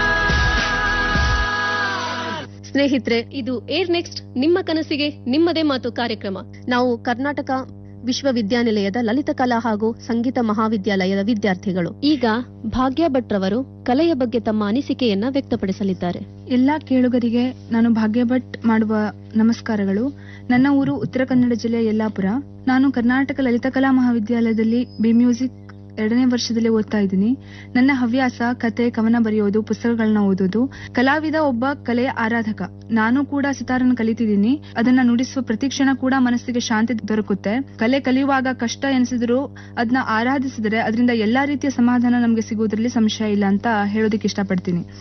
ಸ್ನೇಹಿತರೆ ಇದು ಏರ್ ನೆಕ್ಸ್ಟ್ ನಿಮ್ಮ ಕನಸಿಗೆ ನಿಮ್ಮದೇ ಮಾತು ಕಾರ್ಯಕ್ರಮ ನಾವು ಕರ್ನಾಟಕ ವಿಶ್ವವಿದ್ಯಾನಿಲಯದ ಲಲಿತ ಕಲಾ ಹಾಗೂ ಸಂಗೀತ ಮಹಾವಿದ್ಯಾಲಯದ ವಿದ್ಯಾರ್ಥಿಗಳು ಈಗ ಭಾಗ್ಯ ಭಟ್ರವರು ಕಲೆಯ ಬಗ್ಗೆ ತಮ್ಮ ಅನಿಸಿಕೆಯನ್ನ ವ್ಯಕ್ತಪಡಿಸಲಿದ್ದಾರೆ ಎಲ್ಲಾ ಕೇಳುಗರಿಗೆ ನಾನು ಭಾಗ್ಯ ಭಟ್ ಮಾಡುವ ನಮಸ್ಕಾರಗಳು ನನ್ನ ಊರು ಉತ್ತರ ಕನ್ನಡ ಜಿಲ್ಲೆಯ ಯಲ್ಲಾಪುರ ನಾನು ಕರ್ನಾಟಕ ಲಲಿತಕಲಾ ಮಹಾವಿದ್ಯಾಲಯದಲ್ಲಿ ಬಿ ಮ್ಯೂಸಿಕ್ ಎರಡನೇ ವರ್ಷದಲ್ಲಿ ಓದ್ತಾ ಇದ್ದೀನಿ ನನ್ನ ಹವ್ಯಾಸ ಕತೆ ಕವನ ಬರೆಯೋದು ಪುಸ್ತಕಗಳನ್ನ ಓದೋದು ಕಲಾವಿದ ಒಬ್ಬ ಕಲೆಯ ಆರಾಧಕ ನಾನು ಕೂಡ ಸಿತಾರನ್ನು ಕಲಿತಿದ್ದೀನಿ ಅದನ್ನ ನುಡಿಸುವ ಪ್ರತಿ ಕ್ಷಣ ಕೂಡ ಮನಸ್ಸಿಗೆ ಶಾಂತಿ ದೊರಕುತ್ತೆ ಕಲೆ ಕಲಿಯುವಾಗ ಕಷ್ಟ ಎನಿಸಿದ್ರು ಅದನ್ನ ಆರಾಧಿಸಿದ್ರೆ ಅದರಿಂದ ಎಲ್ಲಾ ರೀತಿಯ ಸಮಾಧಾನ ನಮ್ಗೆ ಸಿಗುವುದರಲ್ಲಿ ಸಂಶಯ ಇಲ್ಲ ಅಂತ ಹೇಳೋದಕ್ಕೆ ಇಷ್ಟಪಡ್ತೀನಿ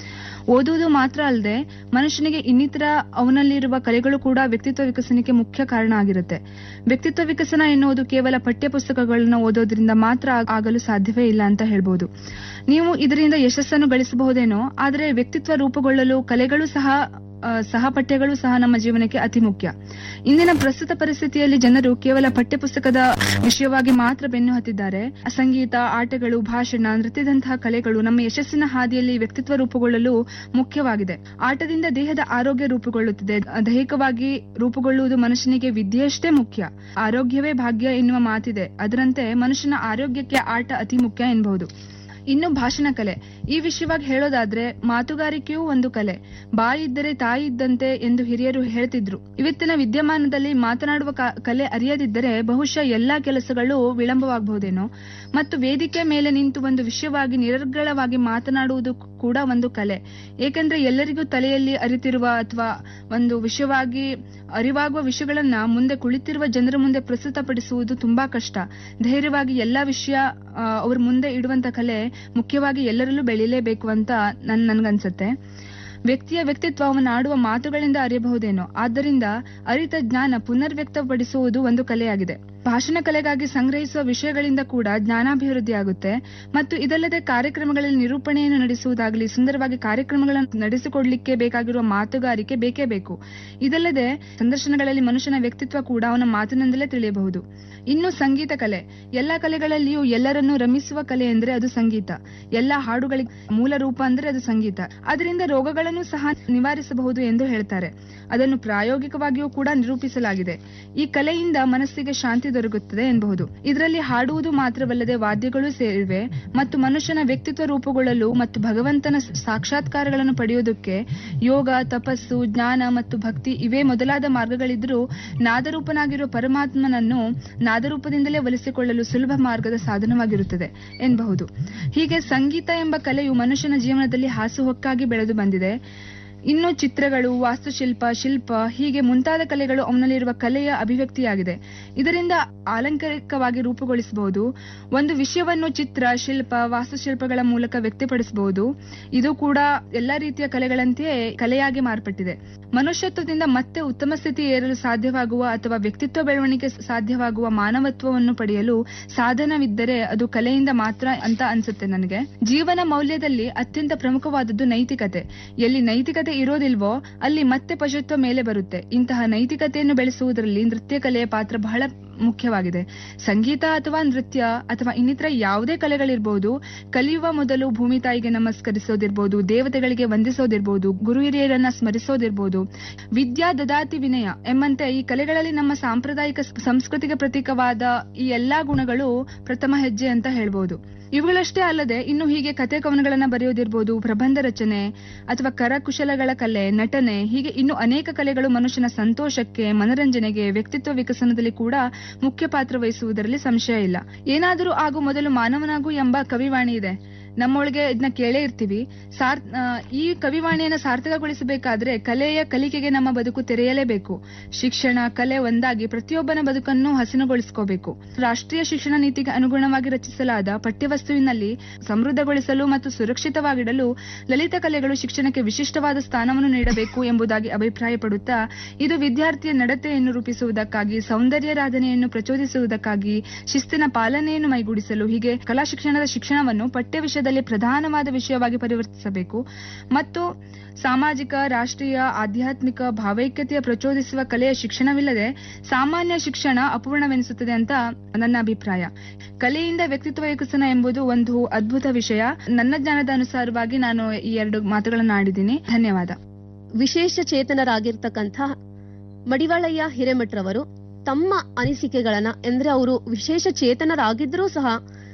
ಓದುವುದು ಮಾತ್ರ ಅಲ್ಲದೆ ಮನುಷ್ಯನಿಗೆ ಇನ್ನಿತರ ಅವನಲ್ಲಿರುವ ಕಲೆಗಳು ಕೂಡ ವ್ಯಕ್ತಿತ್ವ ವಿಕಸನಕ್ಕೆ ಮುಖ್ಯ ಕಾರಣ ಆಗಿರುತ್ತೆ ವ್ಯಕ್ತಿತ್ವ ವಿಕಸನ ಎನ್ನುವುದು ಕೇವಲ ಪಠ್ಯ ಪುಸ್ತಕಗಳನ್ನ ಓದೋದ್ರಿಂದ ಮಾತ್ರ ಆಗ- ಆಗಲು ಸಾಧ್ಯವೇ ಇಲ್ಲ ಅಂತ ಹೇಳ್ಬೋದು ನೀವು ಇದರಿಂದ ಯಶಸ್ಸನ್ನು ಗಳಿಸಬಹುದೇನೋ ಆದರೆ ವ್ಯಕ್ತಿತ್ವ ರೂಪುಗೊಳ್ಳಲು ಕಲೆಗಳು ಸಹ ಆ, ಸಹಪಠ್ಯಗಳು ಸಹ ನಮ್ಮ ಜೀವನಕ್ಕೆ ಅತಿ ಮುಖ್ಯ ಇಂದಿನ ಪ್ರಸ್ತುತ ಪರಿಸ್ಥಿತಿಯಲ್ಲಿ ಜನರು ಕೇವಲ ಪಠ್ಯಪುಸ್ತಕದ ವಿಷಯವಾಗಿ ಮಾತ್ರ ಬೆನ್ನು ಹತ್ತಿದ್ದಾರೆ ಸಂಗೀತ ಆಟಗಳು ಭಾಷಣ ನೃತ್ಯದಂತಹ ಕಲೆಗಳು ನಮ್ಮ ಯಶಸ್ಸಿನ ಹಾದಿಯಲ್ಲಿ ವ್ಯಕ್ತಿತ್ವ ರೂಪುಗೊಳ್ಳಲು ಮುಖ್ಯವಾಗಿದೆ ಆಟದಿಂದ ದೇಹದ ಆರೋಗ್ಯ ರೂಪುಗೊಳ್ಳುತ್ತದೆ ದೈಹಿಕವಾಗಿ ರೂಪುಗೊಳ್ಳುವುದು ಮನುಷ್ಯನಿಗೆ ವಿದ್ಯೆಯಷ್ಟೇ ಮುಖ್ಯ ಆರೋಗ್ಯವೇ ಭಾಗ್ಯ ಎನ್ನುವ ಮಾತಿದೆ ಅದರಂತೆ ಮನುಷ್ಯನ ಆರೋಗ್ಯಕ್ಕೆ ಆಟ ಅತಿ ಮುಖ್ಯ ಎನ್ನಬಹುದು ಇನ್ನು ಭಾಷಣ ಕಲೆ ಈ ವಿಷಯವಾಗಿ ಹೇಳೋದಾದ್ರೆ ಮಾತುಗಾರಿಕೆಯೂ ಒಂದು ಕಲೆ ಬಾಯಿ ಇದ್ದರೆ ತಾಯಿ ಇದ್ದಂತೆ ಎಂದು ಹಿರಿಯರು ಹೇಳ್ತಿದ್ರು ಇವತ್ತಿನ ವಿದ್ಯಮಾನದಲ್ಲಿ ಮಾತನಾಡುವ ಕ- ಕಲೆ ಅರಿಯದಿದ್ದರೆ ಬಹುಶಃ ಎಲ್ಲಾ ಕೆಲಸಗಳು ವಿಳಂಬವಾಗಬಹುದೇನೋ ಮತ್ತು ವೇದಿಕೆ ಮೇಲೆ ನಿಂತು ಒಂದು ವಿಷಯವಾಗಿ ನಿರರ್ಗಳವಾಗಿ ಮಾತನಾಡುವುದು ಕೂಡ ಒಂದು ಕಲೆ ಏಕೆಂದ್ರೆ ಎಲ್ಲರಿಗೂ ತಲೆಯಲ್ಲಿ ಅರಿತಿರುವ ಅಥವಾ ಒಂದು ವಿಷಯವಾಗಿ ಅರಿವಾಗುವ ವಿಷಯಗಳನ್ನ ಮುಂದೆ ಕುಳಿತಿರುವ ಜನರ ಮುಂದೆ ಪ್ರಸ್ತುತಪಡಿಸುವುದು ತುಂಬಾ ಕಷ್ಟ ಧೈರ್ಯವಾಗಿ ಎಲ್ಲಾ ವಿಷಯ ಆ, ಅವ್ರ ಮುಂದೆ ಇಡುವಂತ ಕಲೆ ಮುಖ್ಯವಾಗಿ ಎಲ್ಲರಲ್ಲೂ ಬೆಳೀಲೇಬೇಕು ಅಂತ ನನ್ ನನ್ಗನ್ಸತ್ತೆ ವ್ಯಕ್ತಿಯ ವ್ಯಕ್ತಿತ್ವ ಅವನ ಆಡುವ ಮಾತುಗಳಿಂದ ಅರಿಯಬಹುದೇನೋ ಆದ್ದರಿಂದ ಅರಿತ ಜ್ಞಾನ ಪುನರ್ವ್ಯಕ್ತಪಡಿಸುವುದು ಒಂದು ಕಲೆಯಾಗಿದೆ ಭಾಷಣ ಕಲೆಗಾಗಿ ಸಂಗ್ರಹಿಸುವ ವಿಷಯಗಳಿಂದ ಕೂಡ ಜ್ಞಾನಾಭಿವೃದ್ಧಿ ಆಗುತ್ತೆ ಮತ್ತು ಇದಲ್ಲದೆ ಕಾರ್ಯಕ್ರಮಗಳಲ್ಲಿ ನಿರೂಪಣೆಯನ್ನು ನಡೆಸುವುದಾಗಲಿ ಸುಂದರವಾಗಿ ಕಾರ್ಯಕ್ರಮಗಳನ್ನು ನಡೆಸಿಕೊಡ್ಲಿಕ್ಕೆ ಬೇಕಾಗಿರುವ ಮಾತುಗಾರಿಕೆ ಬೇಕೇ ಬೇಕು ಇದಲ್ಲದೆ ಸಂದರ್ಶನಗಳಲ್ಲಿ ಮನುಷ್ಯನ ವ್ಯಕ್ತಿತ್ವ ಕೂಡ ಅವನ ಮಾತಿನಿಂದಲೇ ತಿಳಿಯಬಹುದು ಇನ್ನು ಸಂಗೀತ ಕಲೆ ಎಲ್ಲ ಕಲೆಗಳಲ್ಲಿಯೂ ಎಲ್ಲರನ್ನೂ ರಮಿಸುವ ಕಲೆ ಎಂದ್ರೆ ಅದು ಸಂಗೀತ ಎಲ್ಲ ಹಾಡುಗಳಿಗೆ ಮೂಲ ರೂಪ ಅಂದ್ರೆ ಅದು ಸಂಗೀತ ಅದರಿಂದ ರೋಗಗಳನ್ನು ಸಹ ನಿವಾರಿಸಬಹುದು ಎಂದು ಹೇಳ್ತಾರೆ ಅದನ್ನು ಪ್ರಾಯೋಗಿಕವಾಗಿಯೂ ಕೂಡ ನಿರೂಪಿಸಲಾಗಿದೆ ಈ ಕಲೆಯಿಂದ ಮನಸ್ಸಿಗೆ ಶಾಂತಿ ದೊರಕುತ್ತದೆ ಎನ್ನಬಹುದು ಇದರಲ್ಲಿ ಹಾಡುವುದು ಮಾತ್ರವಲ್ಲದೆ ವಾದ್ಯಗಳು ಸೇರಿವೆ ಮತ್ತು ಮನುಷ್ಯನ ವ್ಯಕ್ತಿತ್ವ ರೂಪುಗೊಳ್ಳಲು ಮತ್ತು ಭಗವಂತನ ಸಾಕ್ಷಾತ್ಕಾರಗಳನ್ನು ಪಡೆಯುವುದಕ್ಕೆ ಯೋಗ ತಪಸ್ಸು ಜ್ಞಾನ ಮತ್ತು ಭಕ್ತಿ ಇವೇ ಮೊದಲಾದ ಮಾರ್ಗಗಳಿದ್ದರೂ ನಾದರೂಪನಾಗಿರುವ ಪರಮಾತ್ಮನನ್ನು ನಾದರೂಪದಿಂದಲೇ ಒಲಿಸಿಕೊಳ್ಳಲು ಸುಲಭ ಮಾರ್ಗದ ಸಾಧನವಾಗಿರುತ್ತದೆ ಎನ್ನಬಹುದು ಹೀಗೆ ಸಂಗೀತ ಎಂಬ ಕಲೆಯು ಮನುಷ್ಯನ ಜೀವನದಲ್ಲಿ ಹಾಸುಹೊಕ್ಕಾಗಿ ಬೆಳೆದು ಬಂದಿದೆ ಇನ್ನು ಚಿತ್ರಗಳು ವಾಸ್ತುಶಿಲ್ಪ ಶಿಲ್ಪ ಹೀಗೆ ಮುಂತಾದ ಕಲೆಗಳು ಅವನಲ್ಲಿರುವ ಕಲೆಯ ಅಭಿವ್ಯಕ್ತಿಯಾಗಿದೆ ಇದರಿಂದ ಆಲಂಕಾರಿಕವಾಗಿ ರೂಪುಗೊಳಿಸಬಹುದು ಒಂದು ವಿಷಯವನ್ನು ಚಿತ್ರ ಶಿಲ್ಪ ವಾಸ್ತುಶಿಲ್ಪಗಳ ಮೂಲಕ ವ್ಯಕ್ತಪಡಿಸಬಹುದು ಇದು ಕೂಡ ಎಲ್ಲಾ ರೀತಿಯ ಕಲೆಗಳಂತೆಯೇ ಕಲೆಯಾಗಿ ಮಾರ್ಪಟ್ಟಿದೆ ಮನುಷ್ಯತ್ವದಿಂದ ಮತ್ತೆ ಉತ್ತಮ ಸ್ಥಿತಿ ಏರಲು ಸಾಧ್ಯವಾಗುವ ಅಥವಾ ವ್ಯಕ್ತಿತ್ವ ಬೆಳವಣಿಗೆ ಸಾಧ್ಯವಾಗುವ ಮಾನವತ್ವವನ್ನು ಪಡೆಯಲು ಸಾಧನವಿದ್ದರೆ ಅದು ಕಲೆಯಿಂದ ಮಾತ್ರ ಅಂತ ಅನ್ಸುತ್ತೆ ನನಗೆ ಜೀವನ ಮೌಲ್ಯದಲ್ಲಿ ಅತ್ಯಂತ ಪ್ರಮುಖವಾದದ್ದು ನೈತಿಕತೆ ಎಲ್ಲಿ ನೈತಿಕತೆ ಇರೋದಿಲ್ವೋ ಅಲ್ಲಿ ಮತ್ತೆ ಪಶುತ್ವ ಮೇಲೆ ಬರುತ್ತೆ ಇಂತಹ ನೈತಿಕತೆಯನ್ನು ಬೆಳೆಸುವುದರಲ್ಲಿ ನೃತ್ಯ ಕಲೆಯ ಪಾತ್ರ ಬಹಳ ಮುಖ್ಯವಾಗಿದೆ ಸಂಗೀತ ಅಥವಾ ನೃತ್ಯ ಅಥವಾ ಇನ್ನಿತರ ಯಾವುದೇ ಕಲೆಗಳಿರ್ಬೋದು ಕಲಿಯುವ ಮೊದಲು ಭೂಮಿ ತಾಯಿಗೆ ನಮಸ್ಕರಿಸೋದಿರ್ಬೋದು ದೇವತೆಗಳಿಗೆ ವಂದಿಸೋದಿರ್ಬೋದು ಗುರು ಹಿರಿಯರನ್ನ ಸ್ಮರಿಸೋದಿರ್ಬೋದು ವಿದ್ಯಾ ದದಾತಿ ವಿನಯ ಎಂಬಂತೆ ಈ ಕಲೆಗಳಲ್ಲಿ ನಮ್ಮ ಸಾಂಪ್ರದಾಯಿಕ ಸ- ಸಂಸ್ಕೃತಿಗೆ ಪ್ರತೀಕವಾದ ಈ ಎಲ್ಲಾ ಗುಣಗಳು ಪ್ರಥಮ ಹೆಜ್ಜೆ ಅಂತ ಹೇಳ್ಬೋದು ಇವುಗಳಷ್ಟೇ ಅಲ್ಲದೆ ಇನ್ನು ಹೀಗೆ ಕತೆ ಕವನಗಳನ್ನ ಬರೆಯೋದಿರ್ಬೋದು ಪ್ರಬಂಧ ರಚನೆ ಅಥವಾ ಕರಕುಶಲಗಳ ಕಲೆ ನಟನೆ ಹೀಗೆ ಇನ್ನು ಅನೇಕ ಕಲೆಗಳು ಮನುಷ್ಯನ ಸಂತೋಷಕ್ಕೆ ಮನರಂಜನೆಗೆ ವ್ಯಕ್ತಿತ್ವ ವಿಕಸನದಲ್ಲಿ ಕೂಡ ಮುಖ್ಯ ಪಾತ್ರ ವಹಿಸುವುದರಲ್ಲಿ ಸಂಶಯ ಇಲ್ಲ ಏನಾದರೂ ಆಗು ಮೊದಲು ಮಾನವನಾಗು ಎಂಬ ಕವಿವಾಣಿ ಇದೆ ನಮ್ಮೊಳಗೆ ಇದನ್ನ ಕೇಳೇ ಇರ್ತೀವಿ ಸಾರ್ ಆ, ಈ ಕವಿವಾಣಿಯನ್ನ ಸಾರ್ಥಕಗೊಳಿಸಬೇಕಾದ್ರೆ ಕಲೆಯ ಕಲಿಕೆಗೆ ನಮ್ಮ ಬದುಕು ತೆರೆಯಲೇಬೇಕು ಶಿಕ್ಷಣ ಕಲೆ ಒಂದಾಗಿ ಪ್ರತಿಯೊಬ್ಬನ ಬದುಕನ್ನು ಹಸಿನುಗೊಳಿಸ್ಕೋಬೇಕು ರಾಷ್ಟ್ರೀಯ ಶಿಕ್ಷಣ ನೀತಿಗೆ ಅನುಗುಣವಾಗಿ ರಚಿಸಲಾದ ಪಠ್ಯವಸ್ತುವಿನಲ್ಲಿ ಸಮೃದ್ಧಗೊಳಿಸಲು ಮತ್ತು ಸುರಕ್ಷಿತವಾಗಿಡಲು ಲಲಿತ ಕಲೆಗಳು ಶಿಕ್ಷಣಕ್ಕೆ ವಿಶಿಷ್ಟವಾದ ಸ್ಥಾನವನ್ನು ನೀಡಬೇಕು ಎಂಬುದಾಗಿ ಅಭಿಪ್ರಾಯಪಡುತ್ತಾ ಇದು ವಿದ್ಯಾರ್ಥಿಯ ನಡತೆಯನ್ನು ರೂಪಿಸುವುದಕ್ಕಾಗಿ ಸೌಂದರ್ಯರಾಧನೆಯನ್ನು ಪ್ರಚೋದಿಸುವುದಕ್ಕಾಗಿ ಶಿಸ್ತಿನ ಪಾಲನೆಯನ್ನು ಮೈಗೂಡಿಸಲು ಹೀಗೆ ಕಲಾ ಶಿಕ್ಷಣದ ಶಿಕ್ಷಣವನ್ನು ಪಠ್ಯ ವಿಷಯದಲ್ಲಿ ಪ್ರಧಾನವಾದ ವಿಷಯವಾಗಿ ಪರಿವರ್ತಿಸಬೇಕು ಮತ್ತು ಸಾಮಾಜಿಕ ರಾಷ್ಟ್ರೀಯ ಆಧ್ಯಾತ್ಮಿಕ ಭಾವೈಕ್ಯತೆಯ ಪ್ರಚೋದಿಸುವ ಕಲೆಯ ಶಿಕ್ಷಣವಿಲ್ಲದೆ ಸಾಮಾನ್ಯ ಶಿಕ್ಷಣ ಅಪೂರ್ಣವೆನಿಸುತ್ತದೆ ಅಂತ ನನ್ನ ಅಭಿಪ್ರಾಯ ಕಲೆಯಿಂದ ವ್ಯಕ್ತಿತ್ವ ವಿಕಸನ ಎಂಬುದು ಒಂದು ಅದ್ಭುತ ವಿಷಯ ನನ್ನ ಜ್ಞಾನದ ಅನುಸಾರವಾಗಿ ನಾನು ಈ ಎರಡು ಮಾತುಗಳನ್ನು ಆಡಿದ್ದೀನಿ ಧನ್ಯವಾದ ವಿಶೇಷ ಚೇತನರಾಗಿರ್ತಕ್ಕಂಥ ಮಡಿವಾಳಯ್ಯ ಹಿರೇಮಠ್ರವರು ತಮ್ಮ ಅನಿಸಿಕೆಗಳನ್ನ ಅಂದ್ರೆ ಅವರು ವಿಶೇಷ ಚೇತನರಾಗಿದ್ರೂ ಸಹ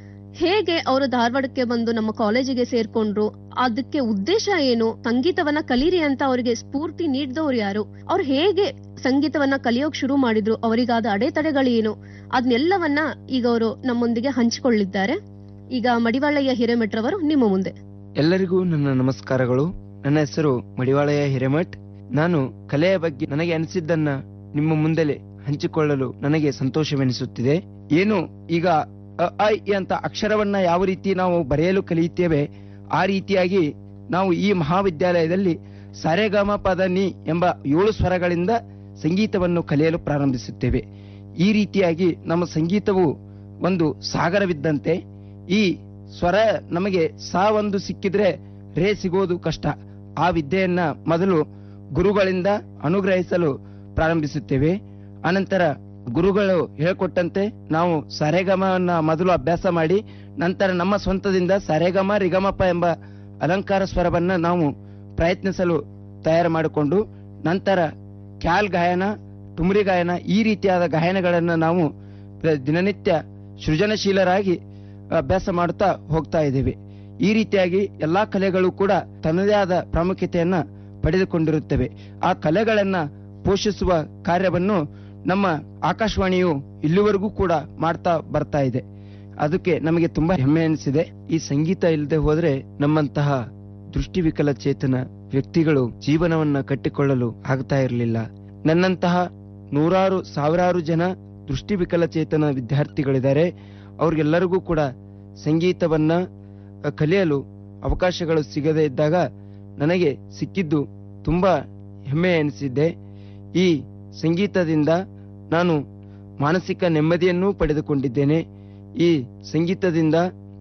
ಹೇಗೆ ಅವರು ಧಾರವಾಡಕ್ಕೆ ಬಂದು ನಮ್ಮ ಕಾಲೇಜಿಗೆ ಸೇರ್ಕೊಂಡ್ರು ಅದಕ್ಕೆ ಉದ್ದೇಶ ಏನು ಸಂಗೀತವನ್ನ ಕಲೀರಿ ಅಂತ ಅವರಿಗೆ ಸ್ಫೂರ್ತಿ ನೀಡಿದವ್ರು ಯಾರು ಅವ್ರು ಹೇಗೆ ಸಂಗೀತವನ್ನ ಕಲಿಯೋಕ್ ಶುರು ಮಾಡಿದ್ರು ಅವರಿಗಾದ ಅಡೆತಡೆಗಳೇನು ಅದನ್ನೆಲ್ಲವನ್ನ ಈಗ ಅವರು ನಮ್ಮೊಂದಿಗೆ ಹಂಚಿಕೊಳ್ಳಿದ್ದಾರೆ ಈಗ ಮಡಿವಾಳಯ್ಯ ಹಿರೇಮಠ್ರವರು ನಿಮ್ಮ ಮುಂದೆ ಎಲ್ಲರಿಗೂ ನನ್ನ ನಮಸ್ಕಾರಗಳು ನನ್ನ ಹೆಸರು ಮಡಿವಾಳಯ್ಯ ಹಿರೇಮಠ್ ನಾನು ಕಲೆಯ ಬಗ್ಗೆ ನನಗೆ ಅನಿಸಿದ್ದನ್ನ ನಿಮ್ಮ ಮುಂದೆಲೆ ಹಂಚಿಕೊಳ್ಳಲು ನನಗೆ ಸಂತೋಷವೆನಿಸುತ್ತಿದೆ ಏನು ಈಗ ಅ, ಆ, ಇ ಅಂತ ಅಕ್ಷರವನ್ನ ಯಾವ ರೀತಿ ನಾವು ಬರೆಯಲು ಕಲಿಯುತ್ತೇವೆ ಆ ರೀತಿಯಾಗಿ ನಾವು ಈ ಮಹಾವಿದ್ಯಾಲಯದಲ್ಲಿ ಸರೆಗಮ ಪದ ನಿ ಎಂಬ ಏಳು ಸ್ವರಗಳಿಂದ ಸಂಗೀತವನ್ನು ಕಲಿಯಲು ಪ್ರಾರಂಭಿಸುತ್ತೇವೆ ಈ ರೀತಿಯಾಗಿ ನಮ್ಮ ಸಂಗೀತವು ಒಂದು ಸಾಗರವಿದ್ದಂತೆ ಈ ಸ್ವರ ನಮಗೆ ಸಾ ಒಂದು ಸಿಕ್ಕಿದ್ರೆ ರೇ ಸಿಗೋದು ಕಷ್ಟ ಆ ವಿದ್ಯೆಯನ್ನ ಮೊದಲು ಗುರುಗಳಿಂದ ಅನುಗ್ರಹಿಸಲು ಪ್ರಾರಂಭಿಸುತ್ತೇವೆ ಅನಂತರ ಗುರುಗಳು ಹೇಳಿಕೊಟ್ಟಂತೆ ನಾವು ಸರೆಗಮವನ್ನ ಮೊದಲು ಅಭ್ಯಾಸ ಮಾಡಿ ನಂತರ ನಮ್ಮ ಸ್ವಂತದಿಂದ ಸರೆಗಮ ರಿಗಮಪ ಎಂಬ ಅಲಂಕಾರ ಸ್ವರವನ್ನ ನಾವು ಪ್ರಯತ್ನಿಸಲು ತಯಾರು ಮಾಡಿಕೊಂಡು ನಂತರ ಕ್ಯಾಲ್ ಗಾಯನ ಟುಮ್ರಿ ಗಾಯನ ಈ ರೀತಿಯಾದ ಗಾಯನಗಳನ್ನು ನಾವು ಪ್ರ- ದಿನನಿತ್ಯ ಸೃಜನಶೀಲರಾಗಿ ಅಭ್ಯಾಸ ಮಾಡುತ್ತಾ ಹೋಗ್ತಾ ಇದ್ದೇವೆ ಈ ರೀತಿಯಾಗಿ ಎಲ್ಲಾ ಕಲೆಗಳು ಕೂಡ ತನ್ನದೇ ಆದ ಪ್ರಾಮುಖ್ಯತೆಯನ್ನ ಪಡೆದುಕೊಂಡಿರುತ್ತವೆ ಆ ಕಲೆಗಳನ್ನ ಪೋಷಿಸುವ ಕಾರ್ಯವನ್ನು ನಮ್ಮ ಆಕಾಶವಾಣಿಯು ಇಲ್ಲಿವರೆಗೂ ಕೂಡ ಮಾಡ್ತಾ ಬರ್ತಾ ಇದೆ ಅದಕ್ಕೆ ನಮಗೆ ತುಂಬಾ ಹೆಮ್ಮೆ ಅನಿಸಿದೆ ಈ ಸಂಗೀತ ಇಲ್ಲದೆ ಹೋದ್ರೆ ನಮ್ಮಂತಹ ದೃಷ್ಟಿವಿಕಲ ಚೇತನ ವ್ಯಕ್ತಿಗಳು ಜೀವನವನ್ನ ಕಟ್ಟಿಕೊಳ್ಳಲು ಆಗ್ತಾ ಇರಲಿಲ್ಲ ನನ್ನಂತಹ ನೂರಾರು ಸಾವಿರಾರು ಜನ ದೃಷ್ಟಿವಿಕಲ ಚೇತನ ವಿದ್ಯಾರ್ಥಿಗಳಿದ್ದಾರೆ ಅವ್ರಿಗೆಲ್ಲರಿಗೂ ಕೂಡ ಸಂಗೀತವನ್ನ ಅ, ಕಲಿಯಲು ಅವಕಾಶಗಳು ಸಿಗದೇ ಇದ್ದಾಗ ನನಗೆ ಸಿಕ್ಕಿದ್ದು ತುಂಬಾ ಹೆಮ್ಮೆ ಎನಿಸಿದ್ದೆ ಈ ಸಂಗೀತದಿಂದ ನಾನು ಮಾನಸಿಕ ನೆಮ್ಮದಿಯನ್ನೂ ಪಡೆದುಕೊಂಡಿದ್ದೇನೆ ಈ ಸಂಗೀತದಿಂದ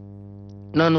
ನಾನು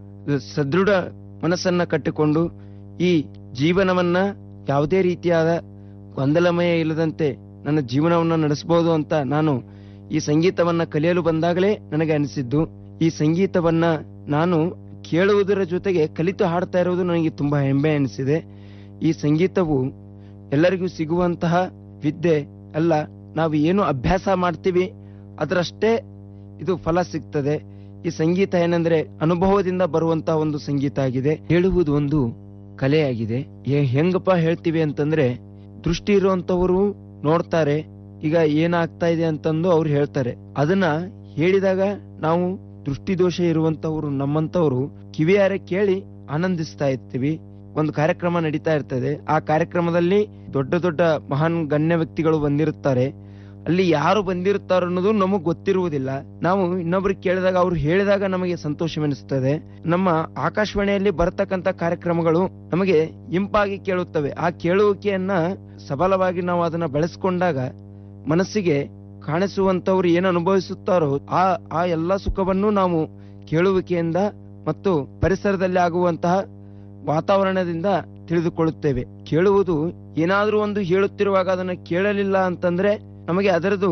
ಸದೃಢ ಮನಸ್ಸನ್ನ ಕಟ್ಟಿಕೊಂಡು ಈ ಜೀವನವನ್ನ ಯಾವುದೇ ರೀತಿಯಾದ ಗೊಂದಲಮಯ ಇಲ್ಲದಂತೆ ನನ್ನ ಜೀವನವನ್ನ ನಡೆಸಬಹುದು ಅಂತ ನಾನು ಈ ಸಂಗೀತವನ್ನ ಕಲಿಯಲು ಬಂದಾಗಲೇ ನನಗೆ ಅನಿಸಿದ್ದು ಈ ಸಂಗೀತವನ್ನ ನಾನು ಕೇಳುವುದರ ಜೊತೆಗೆ ಕಲಿತು ಹಾಡ್ತಾ ಇರುವುದು ನನಗೆ ತುಂಬಾ ಹೆಮ್ಮೆ ಅನಿಸಿದೆ ಈ ಸಂಗೀತವು ಎಲ್ಲರಿಗೂ ಸಿಗುವಂತಹ ವಿದ್ಯೆ ಅಲ್ಲ ನಾವು ಏನು ಅಭ್ಯಾಸ ಮಾಡ್ತೀವಿ ಅದರಷ್ಟೇ ಇದು ಫಲ ಸಿಗ್ತದೆ ಈ ಸಂಗೀತ ಏನಂದ್ರೆ ಅನುಭವದಿಂದ ಬರುವಂತಹ ಒಂದು ಸಂಗೀತ ಆಗಿದೆ ಹೇಳುವುದು ಒಂದು ಕಲೆಯಾಗಿದೆ ಹೆ- ಹೆಂಗಪ್ಪ ಹೇಳ್ತೀವಿ ಅಂತಂದ್ರೆ ದೃಷ್ಟಿ ಇರುವಂತವರು ನೋಡ್ತಾರೆ ಈಗ ಏನಾಗ್ತಾ ಇದೆ ಅಂತಂದು ಅವ್ರು ಹೇಳ್ತಾರೆ ಅದನ್ನ ಹೇಳಿದಾಗ ನಾವು ದೃಷ್ಟಿದೋಷ ಇರುವಂತವ್ರು ನಮ್ಮಂತವ್ರು ಕಿವಿಯಾರೆ ಕೇಳಿ ಆನಂದಿಸ್ತಾ ಇರ್ತೀವಿ ಒಂದು ಕಾರ್ಯಕ್ರಮ ನಡೀತಾ ಇರ್ತದೆ ಆ ಕಾರ್ಯಕ್ರಮದಲ್ಲಿ ದೊಡ್ಡ ದೊಡ್ಡ ಮಹಾನ್ ಗಣ್ಯ ವ್ಯಕ್ತಿಗಳು ಬಂದಿರುತ್ತಾರೆ ಅಲ್ಲಿ ಯಾರು ಬಂದಿರುತ್ತಾರೋ ಅನ್ನೋದು ನಮಗ್ ಗೊತ್ತಿರುವುದಿಲ್ಲ ನಾವು ಇನ್ನೊಬ್ರಿಗೆ ಕೇಳಿದಾಗ ಅವ್ರು ಹೇಳಿದಾಗ ನಮಗೆ ಸಂತೋಷವೆನಿಸ್ತದೆ ನಮ್ಮ ಆಕಾಶವಾಣಿಯಲ್ಲಿ ಬರತಕ್ಕಂತ ಕಾರ್ಯಕ್ರಮಗಳು ನಮಗೆ ಇಂಪಾಗಿ ಕೇಳುತ್ತವೆ ಆ ಕೇಳುವಿಕೆಯನ್ನ ಸಬಲವಾಗಿ ನಾವು ಅದನ್ನ ಬೆಳೆಸ್ಕೊಂಡಾಗ ಮನಸ್ಸಿಗೆ ಕಾಣಿಸುವಂತವ್ರು ಏನು ಅನುಭವಿಸುತ್ತಾರೋ ಆ ಆ ಎಲ್ಲ ಸುಖವನ್ನು ನಾವು ಕೇಳುವಿಕೆಯಿಂದ ಮತ್ತು ಪರಿಸರದಲ್ಲಿ ಆಗುವಂತಹ ವಾತಾವರಣದಿಂದ ತಿಳಿದುಕೊಳ್ಳುತ್ತೇವೆ ಕೇಳುವುದು ಏನಾದ್ರೂ ಒಂದು ಹೇಳುತ್ತಿರುವಾಗ ಅದನ್ನ ಕೇಳಲಿಲ್ಲ ಅಂತಂದ್ರೆ ನಮಗೆ ಅದರದು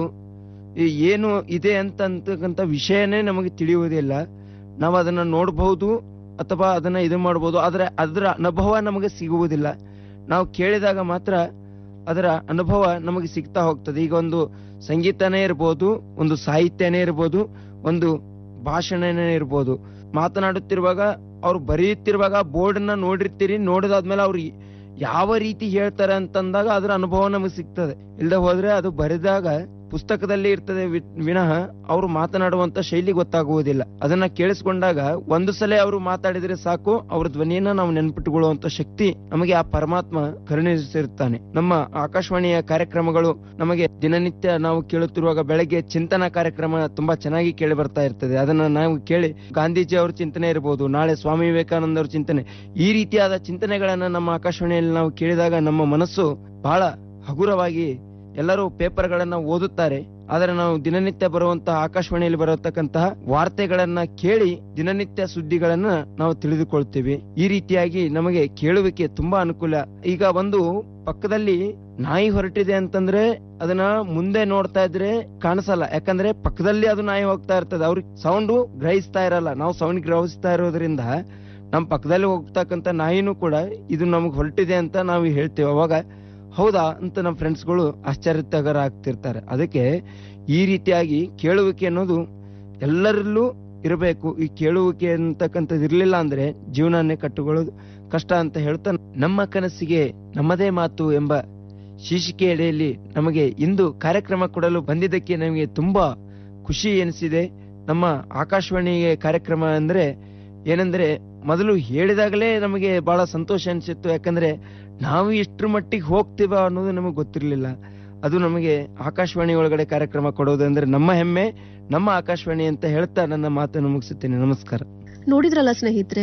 ಈ ಏನು ಇದೆ ಅಂತ ಅಂತಕ್ಕಂಥ ವಿಷಯನೇ ನಮಗೆ ತಿಳಿಯುವುದಿಲ್ಲ ನಾವು ಅದನ್ನ ನೋಡಬಹುದು ಅಥವಾ ಅದನ್ನ ಇದು ಮಾಡಬಹುದು ಆದ್ರೆ ಅದರ ಅನುಭವ ನಮಗೆ ಸಿಗುವುದಿಲ್ಲ ನಾವು ಕೇಳಿದಾಗ ಮಾತ್ರ ಅದರ ಅನುಭವ ನಮಗೆ ಸಿಗ್ತಾ ಹೋಗ್ತದೆ ಈಗ ಒಂದು ಸಂಗೀತನೇ ಇರ್ಬೋದು ಒಂದು ಸಾಹಿತ್ಯನೇ ಇರ್ಬೋದು ಒಂದು ಭಾಷಣನೇ ಇರ್ಬೋದು ಮಾತನಾಡುತ್ತಿರುವಾಗ ಅವ್ರು ಬರೆಯುತ್ತಿರುವಾಗ ಬೋರ್ಡ್ ನ ನೋಡಿರ್ತೀರಿ ನೋಡಿದಾದ್ಮೇಲೆ ಅವ್ರು ಯಾವ ರೀತಿ ಹೇಳ್ತಾರೆ ಅಂತಂದಾಗ ಅದರ ಅನುಭವ ನಮಗೆ ಸಿಗ್ತದೆ ಇಲ್ಲದೆ ಹೋದ್ರೆ ಅದು ಬರೆದಾಗ ಪುಸ್ತಕದಲ್ಲಿ ಇರ್ತದೆ ವಿ- ವಿನಃ ಅವರು ಮಾತನಾಡುವಂತ ಶೈಲಿ ಗೊತ್ತಾಗುವುದಿಲ್ಲ ಅದನ್ನ ಕೇಳಿಸ್ಕೊಂಡಾಗ ಒಂದು ಸಲ ಅವರು ಮಾತಾಡಿದ್ರೆ ಸಾಕು ಅವ್ರ ಧ್ವನಿಯನ್ನ ನಾವು ನೆನ್ಪಿಟ್ಟುಕೊಳ್ಳುವಂತ ಶಕ್ತಿ ನಮಗೆ ಆ ಪರಮಾತ್ಮ ಕರುಣಿಸಿರುತ್ತಾನೆ ನಮ್ಮ ಆಕಾಶವಾಣಿಯ ಕಾರ್ಯಕ್ರಮಗಳು ನಮಗೆ ದಿನನಿತ್ಯ ನಾವು ಕೇಳುತ್ತಿರುವಾಗ ಬೆಳಗ್ಗೆ ಚಿಂತನಾ ಕಾರ್ಯಕ್ರಮ ತುಂಬಾ ಚೆನ್ನಾಗಿ ಕೇಳಿ ಬರ್ತಾ ಇರ್ತದೆ ಅದನ್ನ ನಾವು ಕೇಳಿ ಗಾಂಧೀಜಿ ಅವ್ರ ಚಿಂತನೆ ಇರಬಹುದು ನಾಳೆ ಸ್ವಾಮಿ ವಿವೇಕಾನಂದ ಅವ್ರ ಚಿಂತನೆ ಈ ರೀತಿಯಾದ ಚಿಂತನೆಗಳನ್ನ ನಮ್ಮ ಆಕಾಶವಾಣಿಯಲ್ಲಿ ನಾವು ಕೇಳಿದಾಗ ನಮ್ಮ ಮನಸ್ಸು ಬಹಳ ಹಗುರವಾಗಿ ಎಲ್ಲರೂ ಪೇಪರ್ಗಳನ್ನ ಓದುತ್ತಾರೆ ಆದರೆ ನಾವು ದಿನನಿತ್ಯ ಬರುವಂತಹ ಆಕಾಶವಾಣಿಯಲ್ಲಿ ಬರತಕ್ಕಂತಹ ವಾರ್ತೆಗಳನ್ನ ಕೇಳಿ ದಿನನಿತ್ಯ ಸುದ್ದಿಗಳನ್ನ ನಾವು ತಿಳಿದುಕೊಳ್ತೇವೆ ಈ ರೀತಿಯಾಗಿ ನಮಗೆ ಕೇಳುವಿಕೆ ತುಂಬಾ ಅನುಕೂಲ ಈಗ ಒಂದು ಪಕ್ಕದಲ್ಲಿ ನಾಯಿ ಹೊರಟಿದೆ ಅಂತಂದ್ರೆ ಅದನ್ನ ಮುಂದೆ ನೋಡ್ತಾ ಇದ್ರೆ ಕಾಣಿಸಲ್ಲ ಯಾಕಂದ್ರೆ ಪಕ್ಕದಲ್ಲಿ ಅದು ನಾಯಿ ಹೋಗ್ತಾ ಇರ್ತದೆ ಅವ್ರಿಗೆ ಸೌಂಡ್ ಗ್ರಹಿಸ್ತಾ ಇರಲ್ಲ ನಾವು ಸೌಂಡ್ ಗ್ರಹಿಸ್ತಾ ಇರೋದ್ರಿಂದ ನಮ್ ಪಕ್ಕದಲ್ಲಿ ಹೋಗ್ತಕ್ಕಂತ ನಾಯಿನೂ ಕೂಡ ಇದು ನಮಗ್ ಹೊರಟಿದೆ ಅಂತ ನಾವು ಹೇಳ್ತೇವೆ ಅವಾಗ ಹೌದಾ ಅಂತ ನಮ್ಮ ಫ್ರೆಂಡ್ಸ್ಗಳು ಆಶ್ಚರ್ಯತಗರ ಆಗ್ತಿರ್ತಾರೆ ಅದಕ್ಕೆ ಈ ರೀತಿಯಾಗಿ ಕೇಳುವಿಕೆ ಅನ್ನೋದು ಎಲ್ಲರಲ್ಲೂ ಇರಬೇಕು ಈ ಕೇಳುವಿಕೆ ಅಂತಕ್ಕಂಥದ್ದು ಇರ್ಲಿಲ್ಲ ಅಂದ್ರೆ ಜೀವನನೇ ಕಟ್ಟಿಕೊಳ್ಳೋದು ಕಷ್ಟ ಅಂತ ಹೇಳ್ತಾ ನಮ್ಮ ಕನಸಿಗೆ ನಮ್ಮದೇ ಮಾತು ಎಂಬ ಶೀರ್ಷಿಕೆ ಅಡಿಯಲ್ಲಿ ನಮಗೆ ಇಂದು ಕಾರ್ಯಕ್ರಮ ಕೊಡಲು ಬಂದಿದ್ದಕ್ಕೆ ನಮಗೆ ತುಂಬಾ ಖುಷಿ ಎನಿಸಿದೆ ನಮ್ಮ ಆಕಾಶವಾಣಿಗೆ ಕಾರ್ಯಕ್ರಮ ಅಂದ್ರೆ ಏನಂದ್ರೆ ಮೊದಲು ಹೇಳಿದಾಗಲೇ ನಮಗೆ ಬಹಳ ಸಂತೋಷ ಅನಿಸಿತ್ತು ಯಾಕಂದ್ರೆ ನಾವು ಇಷ್ಟ್ರ ಮಟ್ಟಿಗೆ ಹೋಗ್ತೀವ ಅನ್ನೋದು ನಮಗೆ ಗೊತ್ತಿರಲಿಲ್ಲ ಅದು ನಮಗೆ ಆಕಾಶವಾಣಿ ಒಳಗಡೆ ಕಾರ್ಯಕ್ರಮ ಕೊಡೋದಂದ್ರೆ ನಮ್ಮ ಹೆಮ್ಮೆ ನಮ್ಮ ಆಕಾಶವಾಣಿ ಅಂತ ಹೇಳ್ತಾ ನನ್ನ ಮಾತನ್ನು ಮುಗಿಸುತ್ತೇನೆ ನಮಸ್ಕಾರ ನೋಡಿದ್ರಲ್ಲ ಸ್ನೇಹಿತರೆ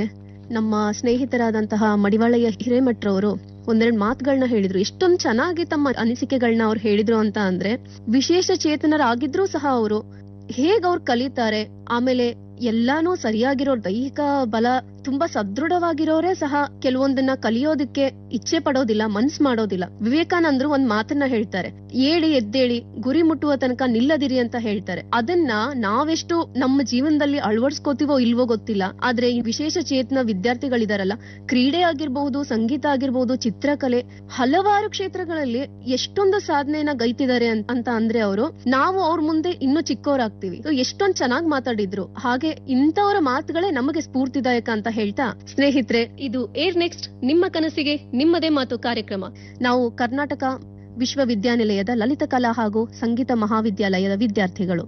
ನಮ್ಮ ಸ್ನೇಹಿತರಾದಂತಹ ಮಡಿವಾಳಯ್ಯ ಹಿರೇಮಠರವರು ಒಂದೆರಡು ಮಾತುಗಳನ್ನ ಹೇಳಿದ್ರು ಎಷ್ಟೊಂದ್ ಚೆನ್ನಾಗಿ ತಮ್ಮ ಅನಿಸಿಕೆಗಳನ್ನ ಅವ್ರು ಹೇಳಿದ್ರು ಅಂತ ಅಂದ್ರೆ ವಿಶೇಷ ಚೇತನರಾಗಿದ್ರೂ ಸಹ ಅವರು ಹೇಗ್ ಅವ್ರು ಕಲಿತಾರೆ ಆಮೇಲೆ ಎಲ್ಲಾನು ಸರಿಯಾಗಿರೋ ದೈಹಿಕ ಬಲ ತುಂಬಾ ಸದೃಢವಾಗಿರೋರೇ ಸಹ ಕೆಲವೊಂದನ್ನ ಕಲಿಯೋದಕ್ಕೆ ಇಚ್ಛೆ ಪಡೋದಿಲ್ಲ ಮನ್ಸ್ ಮಾಡೋದಿಲ್ಲ ವಿವೇಕಾನಂದ್ರು ಒಂದ್ ಮಾತನ್ನ ಹೇಳ್ತಾರೆ ಏಳಿ ಎದ್ದೇಳಿ ಗುರಿ ಮುಟ್ಟುವ ತನಕ ನಿಲ್ಲದಿರಿ ಅಂತ ಹೇಳ್ತಾರೆ ಅದನ್ನ ನಾವೆಷ್ಟು ನಮ್ಮ ಜೀವನದಲ್ಲಿ ಅಳವಡಿಸ್ಕೋತೀವೋ ಇಲ್ವೋ ಗೊತ್ತಿಲ್ಲ ಆದ್ರೆ ಈ ವಿಶೇಷ ಚೇತನ ವಿದ್ಯಾರ್ಥಿಗಳಿದಾರಲ್ಲ ಕ್ರೀಡೆ ಆಗಿರ್ಬಹುದು ಸಂಗೀತ ಆಗಿರ್ಬಹುದು ಚಿತ್ರಕಲೆ ಹಲವಾರು ಕ್ಷೇತ್ರಗಳಲ್ಲಿ ಎಷ್ಟೊಂದು ಸಾಧನೆಯನ್ನ ಗೈತಿದ್ದಾರೆ ಅನ್- ಅಂತ ಅಂದ್ರೆ ಅವರು ನಾವು ಅವ್ರ ಮುಂದೆ ಇನ್ನೂ ಚಿಕ್ಕವರಾಗ್ತೀವಿ So ಎಷ್ಟೊಂದ್ ಚೆನ್ನಾಗ್ ಮಾತಾಡಿದ್ರು ಹಾಗೆ ಇಂಥವರ ಮಾತುಗಳೇ ನಮಗೆ ಸ್ಫೂರ್ತಿದಾಯಕ ಅಂತ ಹೇಳ್ತಾ ಸ್ನೇಹಿತರೆ ಇದು ಏರ್ ನೆಕ್ಸ್ಟ್ ನಿಮ್ಮ ಕನಸಿಗೆ ನಿಮ್ಮದೇ ಮಾತು ಕಾರ್ಯಕ್ರಮ ನಾವು ಕರ್ನಾಟಕ ವಿಶ್ವವಿದ್ಯಾನಿಲಯದ ಲಲಿತ ಕಲಾ ಹಾಗೂ ಸಂಗೀತ ಮಹಾವಿದ್ಯಾಲಯದ ವಿದ್ಯಾರ್ಥಿಗಳು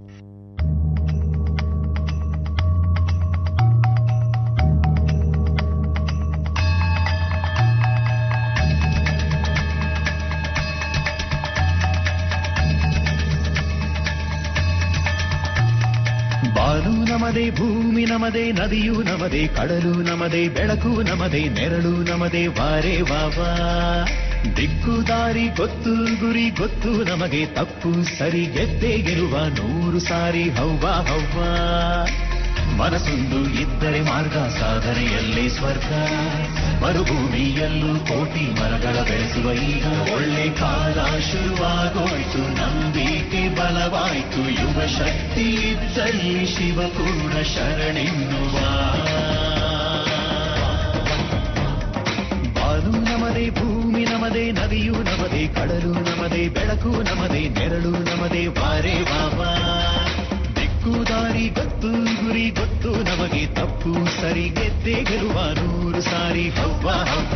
ಬಾನು ನಮದೆ ಭೂಮಿ ನಮದೆ ನದಿಯು ನಮದೆ ಕಡಲು ನಮದೆ ಬೆಳಕು ನಮದೆ ನೆರಳು ನಮದೆ ವಾರೆ ವಾವಾ ದಿಕ್ಕು ದಾರಿ ಗೊತ್ತು ಗುರಿ ಗೊತ್ತು ನಮಗೆ ತಪ್ಪು ಸರಿ ಗೆದ್ದೆ ಗೆಲುವ ನೂರು ಸಾರಿ ಹವ್ವ ಹವ್ವ ಮನಸ್ಸೊಂದು ಇದ್ದರೆ ಮಾರ್ಗ ಸಾಧನೆಯಲ್ಲೇ ಸ್ವರ್ಗ ಮರುಭೂಮಿಯಲ್ಲೂ ಕೋಟಿ ಮರಗಳ ಬೆಳೆಸುವ ಈಗ ಒಳ್ಳೆ ಕಾಲ ಶುರುವಾಗೋಯ್ತು ನಂಬಿಕೆ ಬಲವಾಯ್ತು ಯುವ ಶಕ್ತಿ ಇದ್ದಲ್ಲಿ ಶಿವ ಕೂಡ ಶರಣೆನ್ನುವ ಬಾನು ನಮದೆ ಭೂಮಿ ನಮದೆ ನದಿಯು ನಮದೆ ಕಡಲು ನಮದೆ ಬೆಳಕು ನಮದೆ ನೆರಳು ನಮದೆ ವಾರೆ ವಾವಾ ದಿಕ್ಕು ದಾರಿ ಗೊತ್ತು ಗುರಿ ಗೊತ್ತು ನಮಗೆ ತಪ್ಪು ಸರಿ ಗೆದ್ದೆ ಗೆಲುವ ನೂರು ಸಾರಿ ಹವ್ವ ಹವ್ವ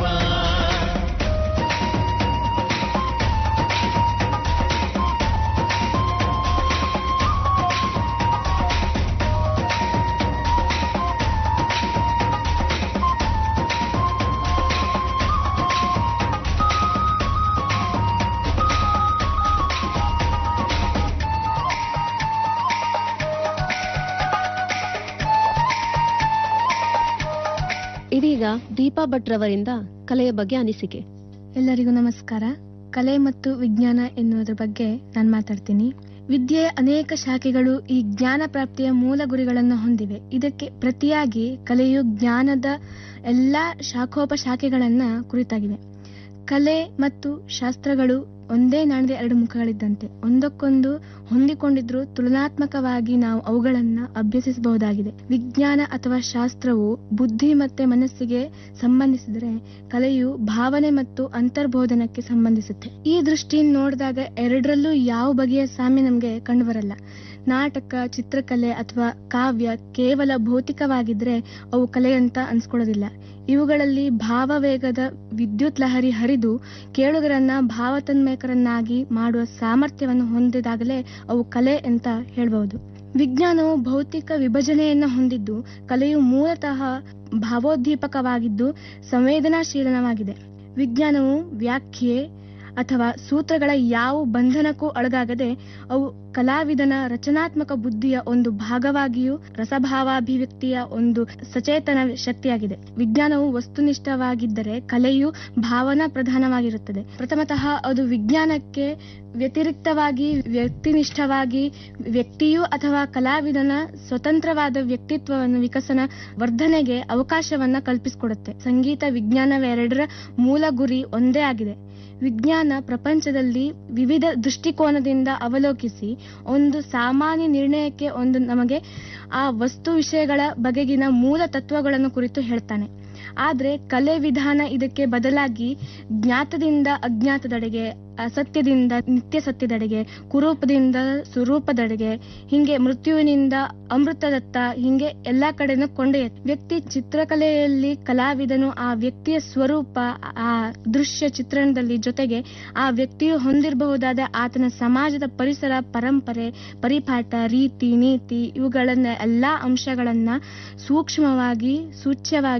ಇದೀಗ ದೀಪಾ ಭಟ್ ರವರಿಂದ ಕಲೆಯ ಬಗ್ಗೆ ಅನಿಸಿಕೆ ಎಲ್ಲರಿಗೂ ನಮಸ್ಕಾರ ಕಲೆ ಮತ್ತು ವಿಜ್ಞಾನ ಎನ್ನುವುದರ ಬಗ್ಗೆ ನಾನು ಮಾತಾಡ್ತೀನಿ ವಿದ್ಯೆಯ ಅನೇಕ ಶಾಖೆಗಳು ಈ ಜ್ಞಾನ ಪ್ರಾಪ್ತಿಯ ಮೂಲ ಗುರಿಗಳನ್ನು ಹೊಂದಿವೆ ಇದಕ್ಕೆ ಪ್ರತಿಯಾಗಿ ಕಲೆಯು ಜ್ಞಾನದ ಎಲ್ಲಾ ಶಾಖೋಪಶಾಖೆಗಳನ್ನ ಕುರಿತಾಗಿವೆ ಕಲೆ ಮತ್ತು ಶಾಸ್ತ್ರಗಳು ಒಂದೇ ನಾಣ್ಯದ ಎರಡು ಮುಖಗಳಿದ್ದಂತೆ ಒಂದಕ್ಕೊಂದು ಹೊಂದಿಕೊಂಡಿದ್ರೂ ತುಲನಾತ್ಮಕವಾಗಿ ನಾವು ಅವುಗಳನ್ನ ಅಭ್ಯಸಿಸಬಹುದಾಗಿದೆ ವಿಜ್ಞಾನ ಅಥವಾ ಶಾಸ್ತ್ರವು ಬುದ್ಧಿ ಮತ್ತೆ ಮನಸ್ಸಿಗೆ ಸಂಬಂಧಿಸಿದರೆ ಕಲೆಯು ಭಾವನೆ ಮತ್ತು ಅಂತರ್ಬೋಧನಕ್ಕೆ ಸಂಬಂಧಿಸುತ್ತೆ ಈ ದೃಷ್ಟಿಯಿಂದ ನೋಡಿದಾಗ ಎರಡರಲ್ಲೂ ಯಾವ ಬಗೆಯ ಸಾಮ್ಯ ನಮಗೆ ಕಂಡುಬರಲ್ಲ ನಾಟಕ ಚಿತ್ರಕಲೆ ಅಥವಾ ಕಾವ್ಯ ಕೇವಲ ಭೌತಿಕವಾಗಿದ್ರೆ ಅವು ಕಲೆ ಅಂತ ಅನ್ಸ್ಕೊಳ್ಳೋದಿಲ್ಲ ಇವುಗಳಲ್ಲಿ ಭಾವವೇಗದ ವಿದ್ಯುತ್ ಲಹರಿ ಹರಿದು ಕೇಳುಗರನ್ನ ಭಾವತನ್ಮಯಕರನ್ನಾಗಿ ಮಾಡುವ ಸಾಮರ್ಥ್ಯವನ್ನು ಹೊಂದಿದಾಗಲೇ ಅವು ಕಲೆ ಅಂತ ಹೇಳ್ಬಹುದು ವಿಜ್ಞಾನವು ಭೌತಿಕ ವಿಭಜನೆಯನ್ನ ಹೊಂದಿದ್ದು ಕಲೆಯು ಮೂಲತಃ ಭಾವೋದ್ದೀಪಕವಾಗಿದ್ದು ಸಂವೇದನಾಶೀಲನವಾಗಿದೆ ವಿಜ್ಞಾನವು ವ್ಯಾಖ್ಯೆ ಅಥವಾ ಸೂತ್ರಗಳ ಯಾವ ಬಂಧನಕ್ಕೂ ಒಳಗಾಗದೆ ಅವು ಕಲಾವಿದನ ರಚನಾತ್ಮಕ ಬುದ್ಧಿಯ ಒಂದು ಭಾಗವಾಗಿಯೂ ರಸಭಾವಾಭಿವ್ಯಕ್ತಿಯ ಒಂದು ಸಚೇತನ ಶಕ್ತಿಯಾಗಿದೆ ವಿಜ್ಞಾನವು ವಸ್ತುನಿಷ್ಠವಾಗಿದ್ದರೆ ಕಲೆಯು ಭಾವನಾ ಪ್ರಧಾನವಾಗಿರುತ್ತದೆ ಪ್ರಥಮತಃ ಅದು ವಿಜ್ಞಾನಕ್ಕೆ ವ್ಯತಿರಿಕ್ತವಾಗಿ ವ್ಯಕ್ತಿನಿಷ್ಠವಾಗಿ ವ್ಯಕ್ತಿಯು ಅಥವಾ ಕಲಾವಿದನ ಸ್ವತಂತ್ರವಾದ ವ್ಯಕ್ತಿತ್ವವನ್ನು ವಿಕಸನ ವರ್ಧನೆಗೆ ಅವಕಾಶವನ್ನ ಕಲ್ಪಿಸಿಕೊಡುತ್ತೆ ಸಂಗೀತ ವಿಜ್ಞಾನವೆರಡರ ಮೂಲ ಗುರಿ ಒಂದೇ ಆಗಿದೆ ವಿಜ್ಞಾನ ಪ್ರಪಂಚದಲ್ಲಿ ವಿವಿಧ ದೃಷ್ಟಿಕೋನದಿಂದ ಅವಲೋಕಿಸಿ ಒಂದು ಸಾಮಾನ್ಯ ನಿರ್ಣಯಕ್ಕೆ ಒಂದು ನಮಗೆ ಆ ವಸ್ತು ವಿಷಯಗಳ ಬಗೆಗಿನ ಮೂಲ ತತ್ವಗಳನ್ನು ಕುರಿತು ಹೇಳ್ತಾನೆ ಆದ್ರೆ ಕಲೆ ವಿಧಾನ ಇದಕ್ಕೆ ಬದಲಾಗಿ ಜ್ಞಾತದಿಂದ ಅಜ್ಞಾತದೆಡೆಗೆ ಅಸತ್ಯದಿಂದ ನಿತ್ಯ ಸತ್ಯದೆಡೆಗೆ ಕುರೂಪದಿಂದ ಸ್ವರೂಪದೆಡೆಗೆ ಹಿಂಗೆ ಮೃತ್ಯುವಿನಿಂದ ಅಮೃತದತ್ತ ಹಿಂಗೆ ಎಲ್ಲಾ ಕಡೆನೂ ಕೊಂಡೊಯ್ಯುತ್ತೆ ವ್ಯಕ್ತಿ ಚಿತ್ರಕಲೆಯಲ್ಲಿ ಕಲಾವಿದನು ಆ ವ್ಯಕ್ತಿಯ ಸ್ವರೂಪ ಆ ದೃಶ್ಯ ಚಿತ್ರಣದಲ್ಲಿ ಜೊತೆಗೆ ಆ ವ್ಯಕ್ತಿಯು ಹೊಂದಿರಬಹುದಾದ ಆತನ ಸಮಾಜದ ಪರಿಸರ ಪರಂಪರೆ ಪರಿಪಾಠ ರೀತಿ ನೀತಿ ಇವುಗಳನ್ನ ಎಲ್ಲಾ ಅಂಶಗಳನ್ನ ಸೂಕ್ಷ್ಮವಾಗಿ ಸೂಚ್ಯವಾಗಿ ಚಿತ್ರಿಸ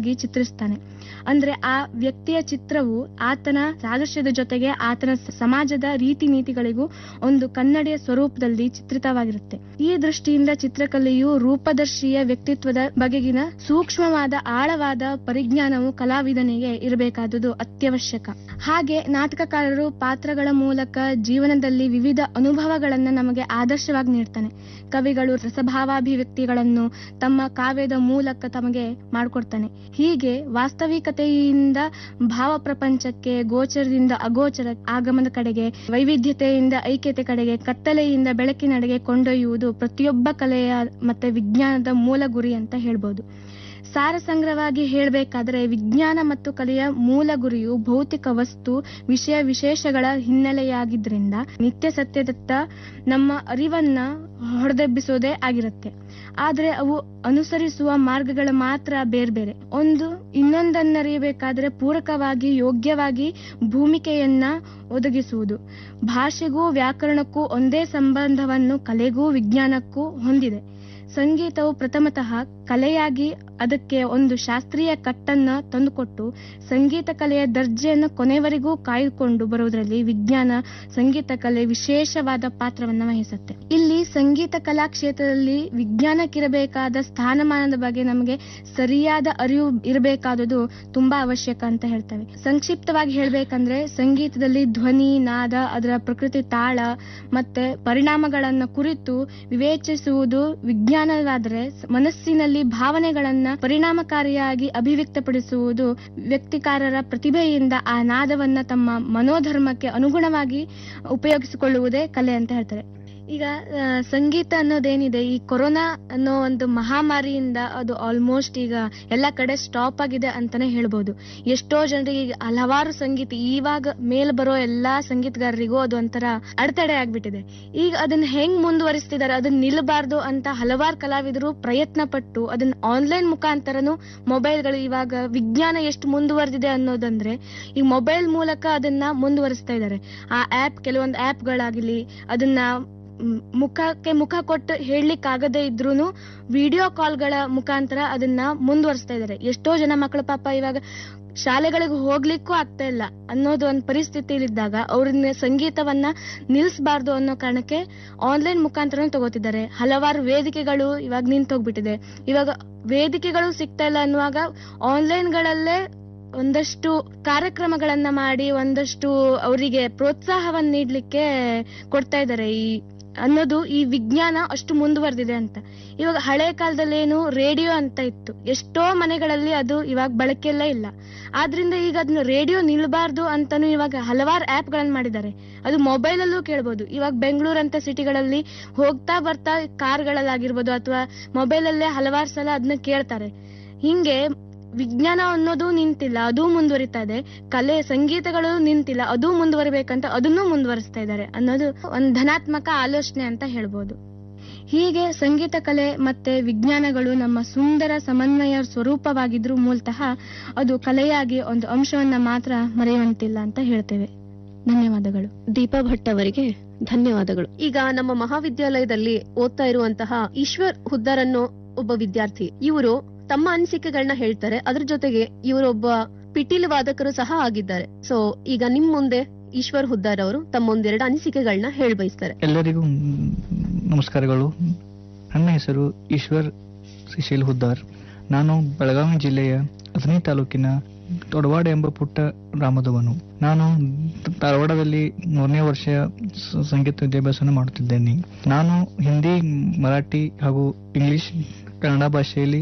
ಚಿತ್ರಿಸ್ತಾನೆ ಅಂದ್ರೆ ಆ ವ್ಯಕ್ತಿಯ ಚಿತ್ರವು ಆತನ ಸಾದೃಶ್ಯದ ಜೊತೆಗೆ ಆತನ ಸಮಾಜದ ರೀತಿ ನೀತಿಗಳಿಗೂ ಒಂದು ಕನ್ನಡಿಯ ಸ್ವರೂಪದಲ್ಲಿ ಚಿತ್ರಿತವಾಗಿರುತ್ತೆ ಈ ದೃಷ್ಟಿಯಿಂದ ಚಿತ್ರಕಲೆಯು ರೂಪದರ್ಶಿಯ ವ್ಯಕ್ತಿತ್ವದ ಬಗೆಗಿನ ಸೂಕ್ಷ್ಮವಾದ ಆಳವಾದ ಪರಿಜ್ಞಾನವು ಕಲಾವಿದನಿಗೆ ಇರಬೇಕಾದುದು ಅತ್ಯವಶ್ಯಕ ಹಾಗೆ ನಾಟಕಕಾರರು ಪಾತ್ರಗಳ ಮೂಲಕ ಜೀವನದಲ್ಲಿ ವಿವಿಧ ಅನುಭವಗಳನ್ನ ನಮಗೆ ಆದರ್ಶವಾಗಿ ನೀಡ್ತಾನೆ ಕವಿಗಳು ರಸಭಾವಾಭಿವ್ಯಕ್ತಿಗಳನ್ನು ತಮ್ಮ ಕಾವ್ಯದ ಮೂಲಕ ತಮಗೆ ಮಾಡಿಕೊಡ್ತಾನೆ ಹೀಗೆ ವಾಸ್ತವಿಕತೆಯಿಂದ ಭಾವ ಪ್ರಪಂಚಕ್ಕೆ ಗೋಚರದಿಂದ ಅಗೋಚರ ಆಗಮನದ ಕಡೆಗೆ ವೈವಿಧ್ಯತೆಯಿಂದ ಐಕ್ಯತೆ ಕಡೆಗೆ ಕತ್ತಲೆಯಿಂದ ಬೆಳಕಿನಡೆಗೆ ಕೊಂಡೊಯ್ಯುವುದು ಪ್ರತಿಯೊಬ್ಬ ಕಲೆಯ ಮತ್ತೆ ವಿಜ್ಞಾನದ ಮೂಲ ಗುರಿ ಅಂತ ಹೇಳ್ಬೋದು ಸಾರ ಸಂಗ್ರಹವಾಗಿ ಹೇಳಬೇಕಾದ್ರೆ ವಿಜ್ಞಾನ ಮತ್ತು ಕಲೆಯ ಮೂಲ ಗುರಿಯು ಭೌತಿಕ ವಸ್ತು ವಿಷಯ ವಿಶೇಷಗಳ ಹಿನ್ನೆಲೆಯಾಗಿದ್ರಿಂದ ನಿತ್ಯ ಸತ್ಯದತ್ತ ನಮ್ಮ ಅರಿವನ್ನ ಹೊಡೆದೆಬ್ಬಿಸೋದೇ ಆಗಿರುತ್ತೆ ಆದ್ರೆ ಅವು ಅನುಸರಿಸುವ ಮಾರ್ಗಗಳು ಮಾತ್ರ ಬೇರೆ ಬೇರೆ ಒಂದು ಇನ್ನೊಂದನ್ನರಿಯಬೇಕಾದ್ರೆ ಪೂರಕವಾಗಿ ಯೋಗ್ಯವಾಗಿ ಭೂಮಿಕೆಯನ್ನ ಒದಗಿಸುವುದು ಭಾಷೆಗೂ ವ್ಯಾಕರಣಕ್ಕೂ ಒಂದೇ ಸಂಬಂಧವನ್ನು ಕಲೆಗೂ ವಿಜ್ಞಾನಕ್ಕೂ ಹೊಂದಿದೆ ಸಂಗೀತವು ಪ್ರಥಮತಃ ಕಲೆಯಾಗಿ ಅದಕ್ಕೆ ಒಂದು ಶಾಸ್ತ್ರೀಯ ಕಟ್ಟನ್ನ ತಂದುಕೊಟ್ಟು ಸಂಗೀತ ಕಲೆಯ ದರ್ಜೆಯನ್ನು ಕೊನೆವರೆಗೂ ಕಾಯ್ದುಕೊಂಡು ಬರುವುದರಲ್ಲಿ ವಿಜ್ಞಾನ ಸಂಗೀತ ಕಲೆ ವಿಶೇಷವಾದ ಪಾತ್ರವನ್ನ ವಹಿಸುತ್ತೆ ಇಲ್ಲಿ ಸಂಗೀತ ಕಲಾ ಕ್ಷೇತ್ರದಲ್ಲಿ ವಿಜ್ಞಾನಕ್ಕಿರಬೇಕಾದ ಸ್ಥಾನಮಾನದ ಬಗ್ಗೆ ನಮಗೆ ಸರಿಯಾದ ಅರಿವು ಇರಬೇಕಾದುದು ತುಂಬಾ ಅವಶ್ಯಕ ಅಂತ ಹೇಳ್ತೇವೆ ಸಂಕ್ಷಿಪ್ತವಾಗಿ ಹೇಳ್ಬೇಕಂದ್ರೆ ಸಂಗೀತದಲ್ಲಿ ಧ್ವನಿ ನಾದ ಅದರ ಪ್ರಕೃತಿ ತಾಳ ಮತ್ತೆ ಪರಿಣಾಮಗಳನ್ನ ಕುರಿತು ವಿವೇಚಿಸುವುದು ವಿಜ್ಞಾನವಾದರೆ ಮನಸ್ಸಿನಲ್ಲಿ ಭಾವನೆಗಳನ್ನ ಪರಿಣಾಮಕಾರಿಯಾಗಿ ಅಭಿವ್ಯಕ್ತಪಡಿಸುವುದು ವ್ಯಕ್ತಿಕಾರರ ಪ್ರತಿಭೆಯಿಂದ ಆ ನಾದವನ್ನ ತಮ್ಮ ಮನೋಧರ್ಮಕ್ಕೆ ಅನುಗುಣವಾಗಿ ಉಪಯೋಗಿಸಿಕೊಳ್ಳುವುದೇ ಕಲೆ ಅಂತ ಹೇಳ್ತಾರೆ ಈಗ ಆ, ಸಂಗೀತ ಅನ್ನೋದೇನಿದೆ ಈ ಕೊರೋನಾ ಅನ್ನೋ ಒಂದು ಮಹಾಮಾರಿಯಿಂದ ಅದು ಆಲ್ಮೋಸ್ಟ್ ಈಗ ಎಲ್ಲ ಕಡೆ ಸ್ಟಾಪ್ ಆಗಿದೆ ಅಂತಾನೆ ಹೇಳ್ಬೋದು ಎಷ್ಟೋ ಜನರಿಗೆ ಈಗ ಹಲವಾರು ಸಂಗೀತ ಇವಾಗ ಮೇಲ್ ಬರೋ ಎಲ್ಲಾ ಸಂಗೀತಗಾರರಿಗೂ ಅದು ಒಂಥರ ಅಡೆತಡೆ ಆಗ್ಬಿಟ್ಟಿದೆ ಈಗ ಅದನ್ನ ಹೆಂಗ್ ಮುಂದುವರಿಸ್ತಿದ್ದಾರೆ ಅದನ್ನ ನಿಲ್ಲಬಾರ್ದು ಅಂತ ಹಲವಾರು ಕಲಾವಿದರು ಪ್ರಯತ್ನ ಪಟ್ಟು ಅದನ್ನ ಆನ್ಲೈನ್ ಮುಖಾಂತರನು ಮೊಬೈಲ್ಗಳು ಇವಾಗ ವಿಜ್ಞಾನ ಎಷ್ಟು ಮುಂದುವರೆದಿದೆ ಅನ್ನೋದಂದ್ರೆ ಈ ಮೊಬೈಲ್ ಮೂಲಕ ಅದನ್ನ ಮುಂದುವರಿಸ್ತಾ ಇದ್ದಾರೆ ಆ ಆಪ್ ಕೆಲವೊಂದು ಆಪ್ಗಳಾಗಿರ್ಲಿ ಅದನ್ನ ಮ್, ಮುಖಕ್ಕೆ ಮುಖ ಕೊಟ್ಟು ಹೇಳಲಿಕ್ಕೆ ಆಗದೇ ಇದ್ರೂನು ವಿಡಿಯೋ ಕಾಲ್ಗಳ ಮುಖಾಂತರ ಅದನ್ನ ಮುಂದುವರಿಸ್ತಾ ಇದ್ದಾರೆ ಎಷ್ಟೋ ಜನ ಮಕ್ಕಳು ಪಾಪ ಇವಾಗ ಶಾಲೆಗಳಿಗೆ ಹೋಗ್ಲಿಕ್ಕೂ ಆಗ್ತಾ ಇಲ್ಲ ಅನ್ನೋದು ಒಂದು ಪರಿಸ್ಥಿತಿಲಿದ್ದಾಗ ಅವ್ರನ್ನ ಸಂಗೀತವನ್ನ ನಿಲ್ಸ್ಬಾರ್ದು ಅನ್ನೋ ಕಾರಣಕ್ಕೆ ಆನ್ಲೈನ್ ಮುಖಾಂತರ ತಗೋತಿದ್ದಾರೆ ಹಲವಾರು ವೇದಿಕೆಗಳು ಇವಾಗ ನಿಂತೋಗ್ಬಿಟ್ಟಿದೆ ಇವಾಗ ವೇದಿಕೆಗಳು ಸಿಗ್ತಾ ಇಲ್ಲ ಅನ್ನುವಾಗ ಆನ್ಲೈನ್ಗಳಲ್ಲೇ ಒಂದಷ್ಟು ಕಾರ್ಯಕ್ರಮಗಳನ್ನ ಮಾಡಿ ಒಂದಷ್ಟು ಅವರಿಗೆ ಪ್ರೋತ್ಸಾಹವನ್ನ ನೀಡ್ಲಿಕ್ಕೆ ಕೊಡ್ತಾ ಇದ್ದಾರೆ ಈ ಅನ್ನೋದು ಈ ವಿಜ್ಞಾನ ಅಷ್ಟು ಮುಂದುವರೆದಿದೆ ಅಂತ ಇವಾಗ ಹಳೆ ಕಾಲದಲ್ಲಿ ಏನು ರೇಡಿಯೋ ಅಂತ ಇತ್ತು ಎಷ್ಟೋ ಮನೆಗಳಲ್ಲಿ ಅದು ಇವಾಗ ಬಳಕೆಯಲ್ಲೇ ಇಲ್ಲ ಆದ್ರಿಂದ ಈಗ ಅದನ್ನ ರೇಡಿಯೋ ನಿಲ್ಬಾರ್ದು ಅಂತಾನು ಇವಾಗ ಹಲವಾರು ಆಪ್ ಗಳನ್ನ ಮಾಡಿದ್ದಾರೆ ಅದು ಮೊಬೈಲ್ ಅಲ್ಲೂ ಕೇಳ್ಬೋದು ಇವಾಗ ಬೆಂಗಳೂರು ಅಂತ ಸಿಟಿಗಳಲ್ಲಿ ಹೋಗ್ತಾ ಬರ್ತಾ ಕಾರ್ಗಳಲ್ಲಾಗಿರ್ಬೋದು ಅಥವಾ ಮೊಬೈಲ್ ಅಲ್ಲೇ ಹಲವಾರು ಸಲ ಅದನ್ನ ಕೇಳ್ತಾರೆ ಹಿಂಗೆ ವಿಜ್ಞಾನ ಅನ್ನೋದು ನಿಂತಿಲ್ಲ ಅದು ಮುಂದುವರಿತಾ ಇದೆ ಕಲೆ ಸಂಗೀತಗಳು ನಿಂತಿಲ್ಲ ಅದು ಮುಂದುವರಿಬೇಕಂತ ಅದನ್ನು ಮುಂದುವರಿಸ್ತಾ ಇದ್ದಾರೆ ಅನ್ನೋದು ಒಂದು ಧನಾತ್ಮಕ ಆಲೋಚನೆ ಅಂತ ಹೇಳ್ಬೋದು ಹೀಗೆ ಸಂಗೀತ ಕಲೆ ಮತ್ತೆ ವಿಜ್ಞಾನಗಳು ನಮ್ಮ ಸುಂದರ ಸಮನ್ವಯ ಸ್ವರೂಪವಾಗಿದ್ರೂ ಮೂಲತಃ ಅದು ಕಲೆಯಾಗಿ ಒಂದು ಅಂಶವನ್ನ ಮಾತ್ರ ಮರೆಯುವಂತಿಲ್ಲ ಅಂತ ಹೇಳ್ತೇವೆ ಧನ್ಯವಾದಗಳು ದೀಪಾ ಭಟ್ ಅವರಿಗೆ ಧನ್ಯವಾದಗಳು ಈಗ ನಮ್ಮ ಮಹಾವಿದ್ಯಾಲಯದಲ್ಲಿ ಓದ್ತಾ ಇರುವಂತಹ ಈಶ್ವರ್ ಹುದ್ದಾರ್ ಅನ್ನೋ ಒಬ್ಬ ವಿದ್ಯಾರ್ಥಿ ಇವರು ತಮ್ಮ ಅನಿಸಿಕೆಗಳನ್ನ ಹೇಳ್ತಾರೆ ಅದ್ರ ಜೊತೆಗೆ ಇವರೊಬ್ಬ ಪಿಟೀಲು ವಾದಕರು ಸಹ ಆಗಿದ್ದಾರೆ ಸೊ ಈಗ ನಿಮ್ ಮುಂದೆ ಈಶ್ವರ್ ಹುದ್ದಾರ್ ಅವರು ತಮ್ಮ ಒಂದೆರಡು ಅನಿಸಿಕೆಗಳನ್ನ ಹೇಳಿ ಬಯಸ್ತಾರೆ ಎಲ್ಲರಿಗೂ ಮ್, ನಮಸ್ಕಾರಗಳು ನನ್ನ ಹೆಸರು ಈಶ್ವರ್ ಸುಶೀಲ್ ಹುದ್ದಾರ್ ನಾನು ಬೆಳಗಾವಿ ಜಿಲ್ಲೆಯ ಅಥಣಿ ತಾಲೂಕಿನ ತೊಡವಾಡ ಎಂಬ ಪುಟ್ಟ ಗ್ರಾಮದವನು ನಾನು ಧಾರವಾಡದಲ್ಲಿ ಮೂರನೇ ವರ್ಷ ಸ- ಸಂಗೀತ ವಿದ್ಯಾಭ್ಯಾಸನ ಮಾಡುತ್ತಿದ್ದೇನೆ ನಾನು ಹಿಂದಿ ಮರಾಠಿ ಹಾಗೂ ಇಂಗ್ಲಿಷ್ ಕನ್ನಡ ಭಾಷೆಯಲ್ಲಿ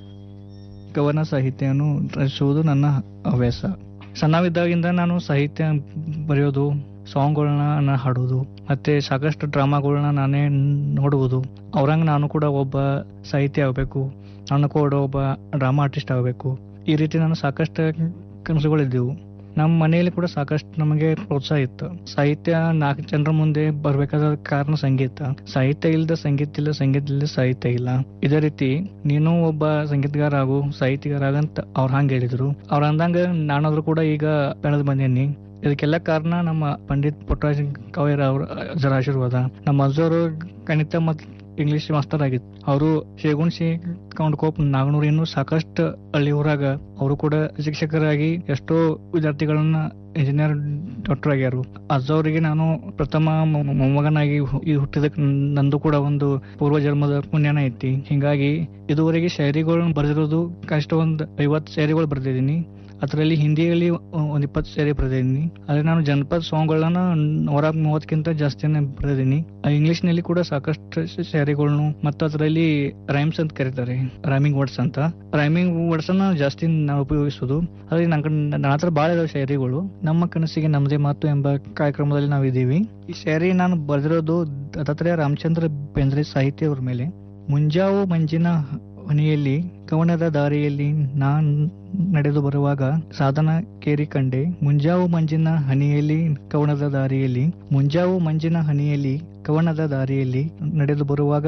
ಕವನ ಸಾಹಿತ್ಯವನ್ನು ರಚಿಸುವುದು ನನ್ನ ಹವ್ಯಾಸ ಸಣ್ಣವಿದ್ದಾಗಿಂದ ನಾನು ಸಾಹಿತ್ಯ ಬರೆಯೋದು ಸಾಂಗ್ಗಳನ್ನ ಹಾಡೋದು ಮತ್ತೆ ಸಾಕಷ್ಟು ಡ್ರಾಮಾಗಳನ್ನ ನಾನೇ ನೋಡುವುದು ಅವ್ರಂಗೆ ನಾನು ಕೂಡ ಒಬ್ಬ ಸಾಹಿತ್ಯ ಆಗಬೇಕು ನಾನು ಕೂಡ ಒಬ್ಬ ಡ್ರಾಮಾ ಆರ್ಟಿಸ್ಟ್ ಆಗಬೇಕು ಈ ರೀತಿ ನಾನು ಸಾಕಷ್ಟು ಕನಸುಗಳಿದ್ದೆವು ನಮ್ಮ ಮನೆಯಲ್ಲಿ ಕೂಡ ಸಾಕಷ್ಟು ನಮಗೆ ಪ್ರೋತ್ಸಾಹ ಇತ್ತು ಸಾಹಿತ್ಯ ನಾಲ್ಕು ಜನರ ಮುಂದೆ ಬರ್ಬೇಕಾದ ಕಾರಣ ಸಂಗೀತ ಸಾಹಿತ್ಯ ಇಲ್ಲದ ಸಂಗೀತ ಇಲ್ಲ ಸಂಗೀತ ಇಲ್ಲದ ಸಾಹಿತ್ಯ ಇಲ್ಲ ಇದೇ ರೀತಿ ನೀನು ಒಬ್ಬ ಸಂಗೀತಗಾರ ಆಗು ಸಾಹಿತ್ಯಗಾರ ಆಗಂತ ಅವ್ರು ಹಂಗೆ ಹೇಳಿದ್ರು ಅವ್ರ ಅಂದಂಗ ನಾನಾದ್ರೂ ಕೂಡ ಈಗ ಬೆಳೆದು ಬಂದೇನಿ ಇದಕ್ಕೆಲ್ಲ ಕಾರಣ ನಮ್ಮ ಪಂಡಿತ್ ಪುಟ್ಟರಾಜ ಕವೇರ ಅವ್ರ ಜರ ಆಶೀರ್ವಾದ ನಮ್ಮ ಅಜ್ಜವರು ಗಣಿತ ಮತ್ತು ಇಂಗ್ಲಿಷ್ ಮಾಸ್ಟರ್ ಆಗಿತ್ತು ಅವರು ಶೇಗುಣ್ಸಿ ಕೌಂಡ್ಕೋಪ್ ನಾಗನೂರು ಇನ್ನೂ ಸಾಕಷ್ಟು ಹಳ್ಳಿ ಊರಾಗ ಅವರು ಕೂಡ ಶಿಕ್ಷಕರಾಗಿ ಎಷ್ಟೋ ವಿದ್ಯಾರ್ಥಿಗಳನ್ನ ಇಂಜಿನಿಯರ್ ಡಾಕ್ಟರ್ ಆಗ್ಯಾರು ಅಜ್ಜವರಿಗೆ ನಾನು ಪ್ರಥಮ ಮೊ- ಮೊಮ್ಮಗನಾಗಿ ಹು- ಈ ಹುಟ್ಟಿದಕ್ಕೆ ನಂದು ಕೂಡ ಒಂದು ಪೂರ್ವ ಜನ್ಮದ ಪುಣ್ಯನ ಐತಿ ಹಿಂಗಾಗಿ ಇದುವರೆಗೆ ಶಾಯರಿಗಳನ್ನ ಬರೆದಿರೋದು ಕನಿಷ್ಠ ಒಂದು ಐವತ್ತು ಶಾಯರಿಗಳು ಬರೆದಿದ್ದೀನಿ ಅದರಲ್ಲಿ ಹಿಂದಿಯಲ್ಲಿ ಒಂದು ಇಪ್ಪತ್ತು ಸೇರಿ ಬರೆದಿದ್ದೀನಿ ಅದೇ ನಾನು ಜನಪದ ಸಾಂಗ್ಗಳನ್ನ ನೂರ ಮೂವತ್ತಕ್ಕಿಂತ ಜಾಸ್ತಿನೇ ಬರೆದಿದ್ದೀನಿ ಇಂಗ್ಲಿಷ್ ನಲ್ಲಿ ಕೂಡ ಸಾಕಷ್ಟು ಶಾಯರಿಗಳನ್ನು ಮತ್ತು ಅದರಲ್ಲಿ ರೈಮ್ಸ್ ಅಂತ ಕರೀತಾರೆ ರೈಮಿಂಗ್ ವರ್ಡ್ಸ್ ಅಂತ ರೈಮಿಂಗ್ ವರ್ಡ್ಸ್ ಅನ್ನ ಜಾಸ್ತಿ ನಾವು ಉಪಯೋಗಿಸೋದು ಅದೇ ನನ್ನ ನನ್ನ ಹತ್ರ ಬಹಳ ಇದಾವೆ ಶಾಯರಿಗಳು ನಮ್ಮ ಕನಸಿಗೆ ನಮ್ಮದೇ ಮಾತು ಎಂಬ ಕಾರ್ಯಕ್ರಮದಲ್ಲಿ ನಾವು ಇದ್ದೀವಿ ಈ ಶಾಯರಿ ನಾನು ಬರೆದಿರೋದು ದತ್ತಾತ್ರೇಯ ರಾಮಚಂದ್ರ ಬೇಂದ್ರೆ ಸಾಹಿತ್ಯ ಅವ್ರ ಮೇಲೆ ಮುಂಜಾವು ಮಂಜಿನ ಮನೆಯಲ್ಲಿ ಕವನದ ದಾರಿಯಲ್ಲಿ ನಾನ್ ನಡೆದು ಬರುವಾಗ ಸಾಧನ ಕೇರಿ ಕಂಡೆ ಮುಂಜಾವು ಮಂಜಿನ ಹನಿಯಲ್ಲಿ ಕವನದ ದಾರಿಯಲ್ಲಿ ಮುಂಜಾವು ಮಂಜಿನ ಹನಿಯಲ್ಲಿ ಕವನದ ದಾರಿಯಲ್ಲಿ ನಡೆದು ಬರುವಾಗ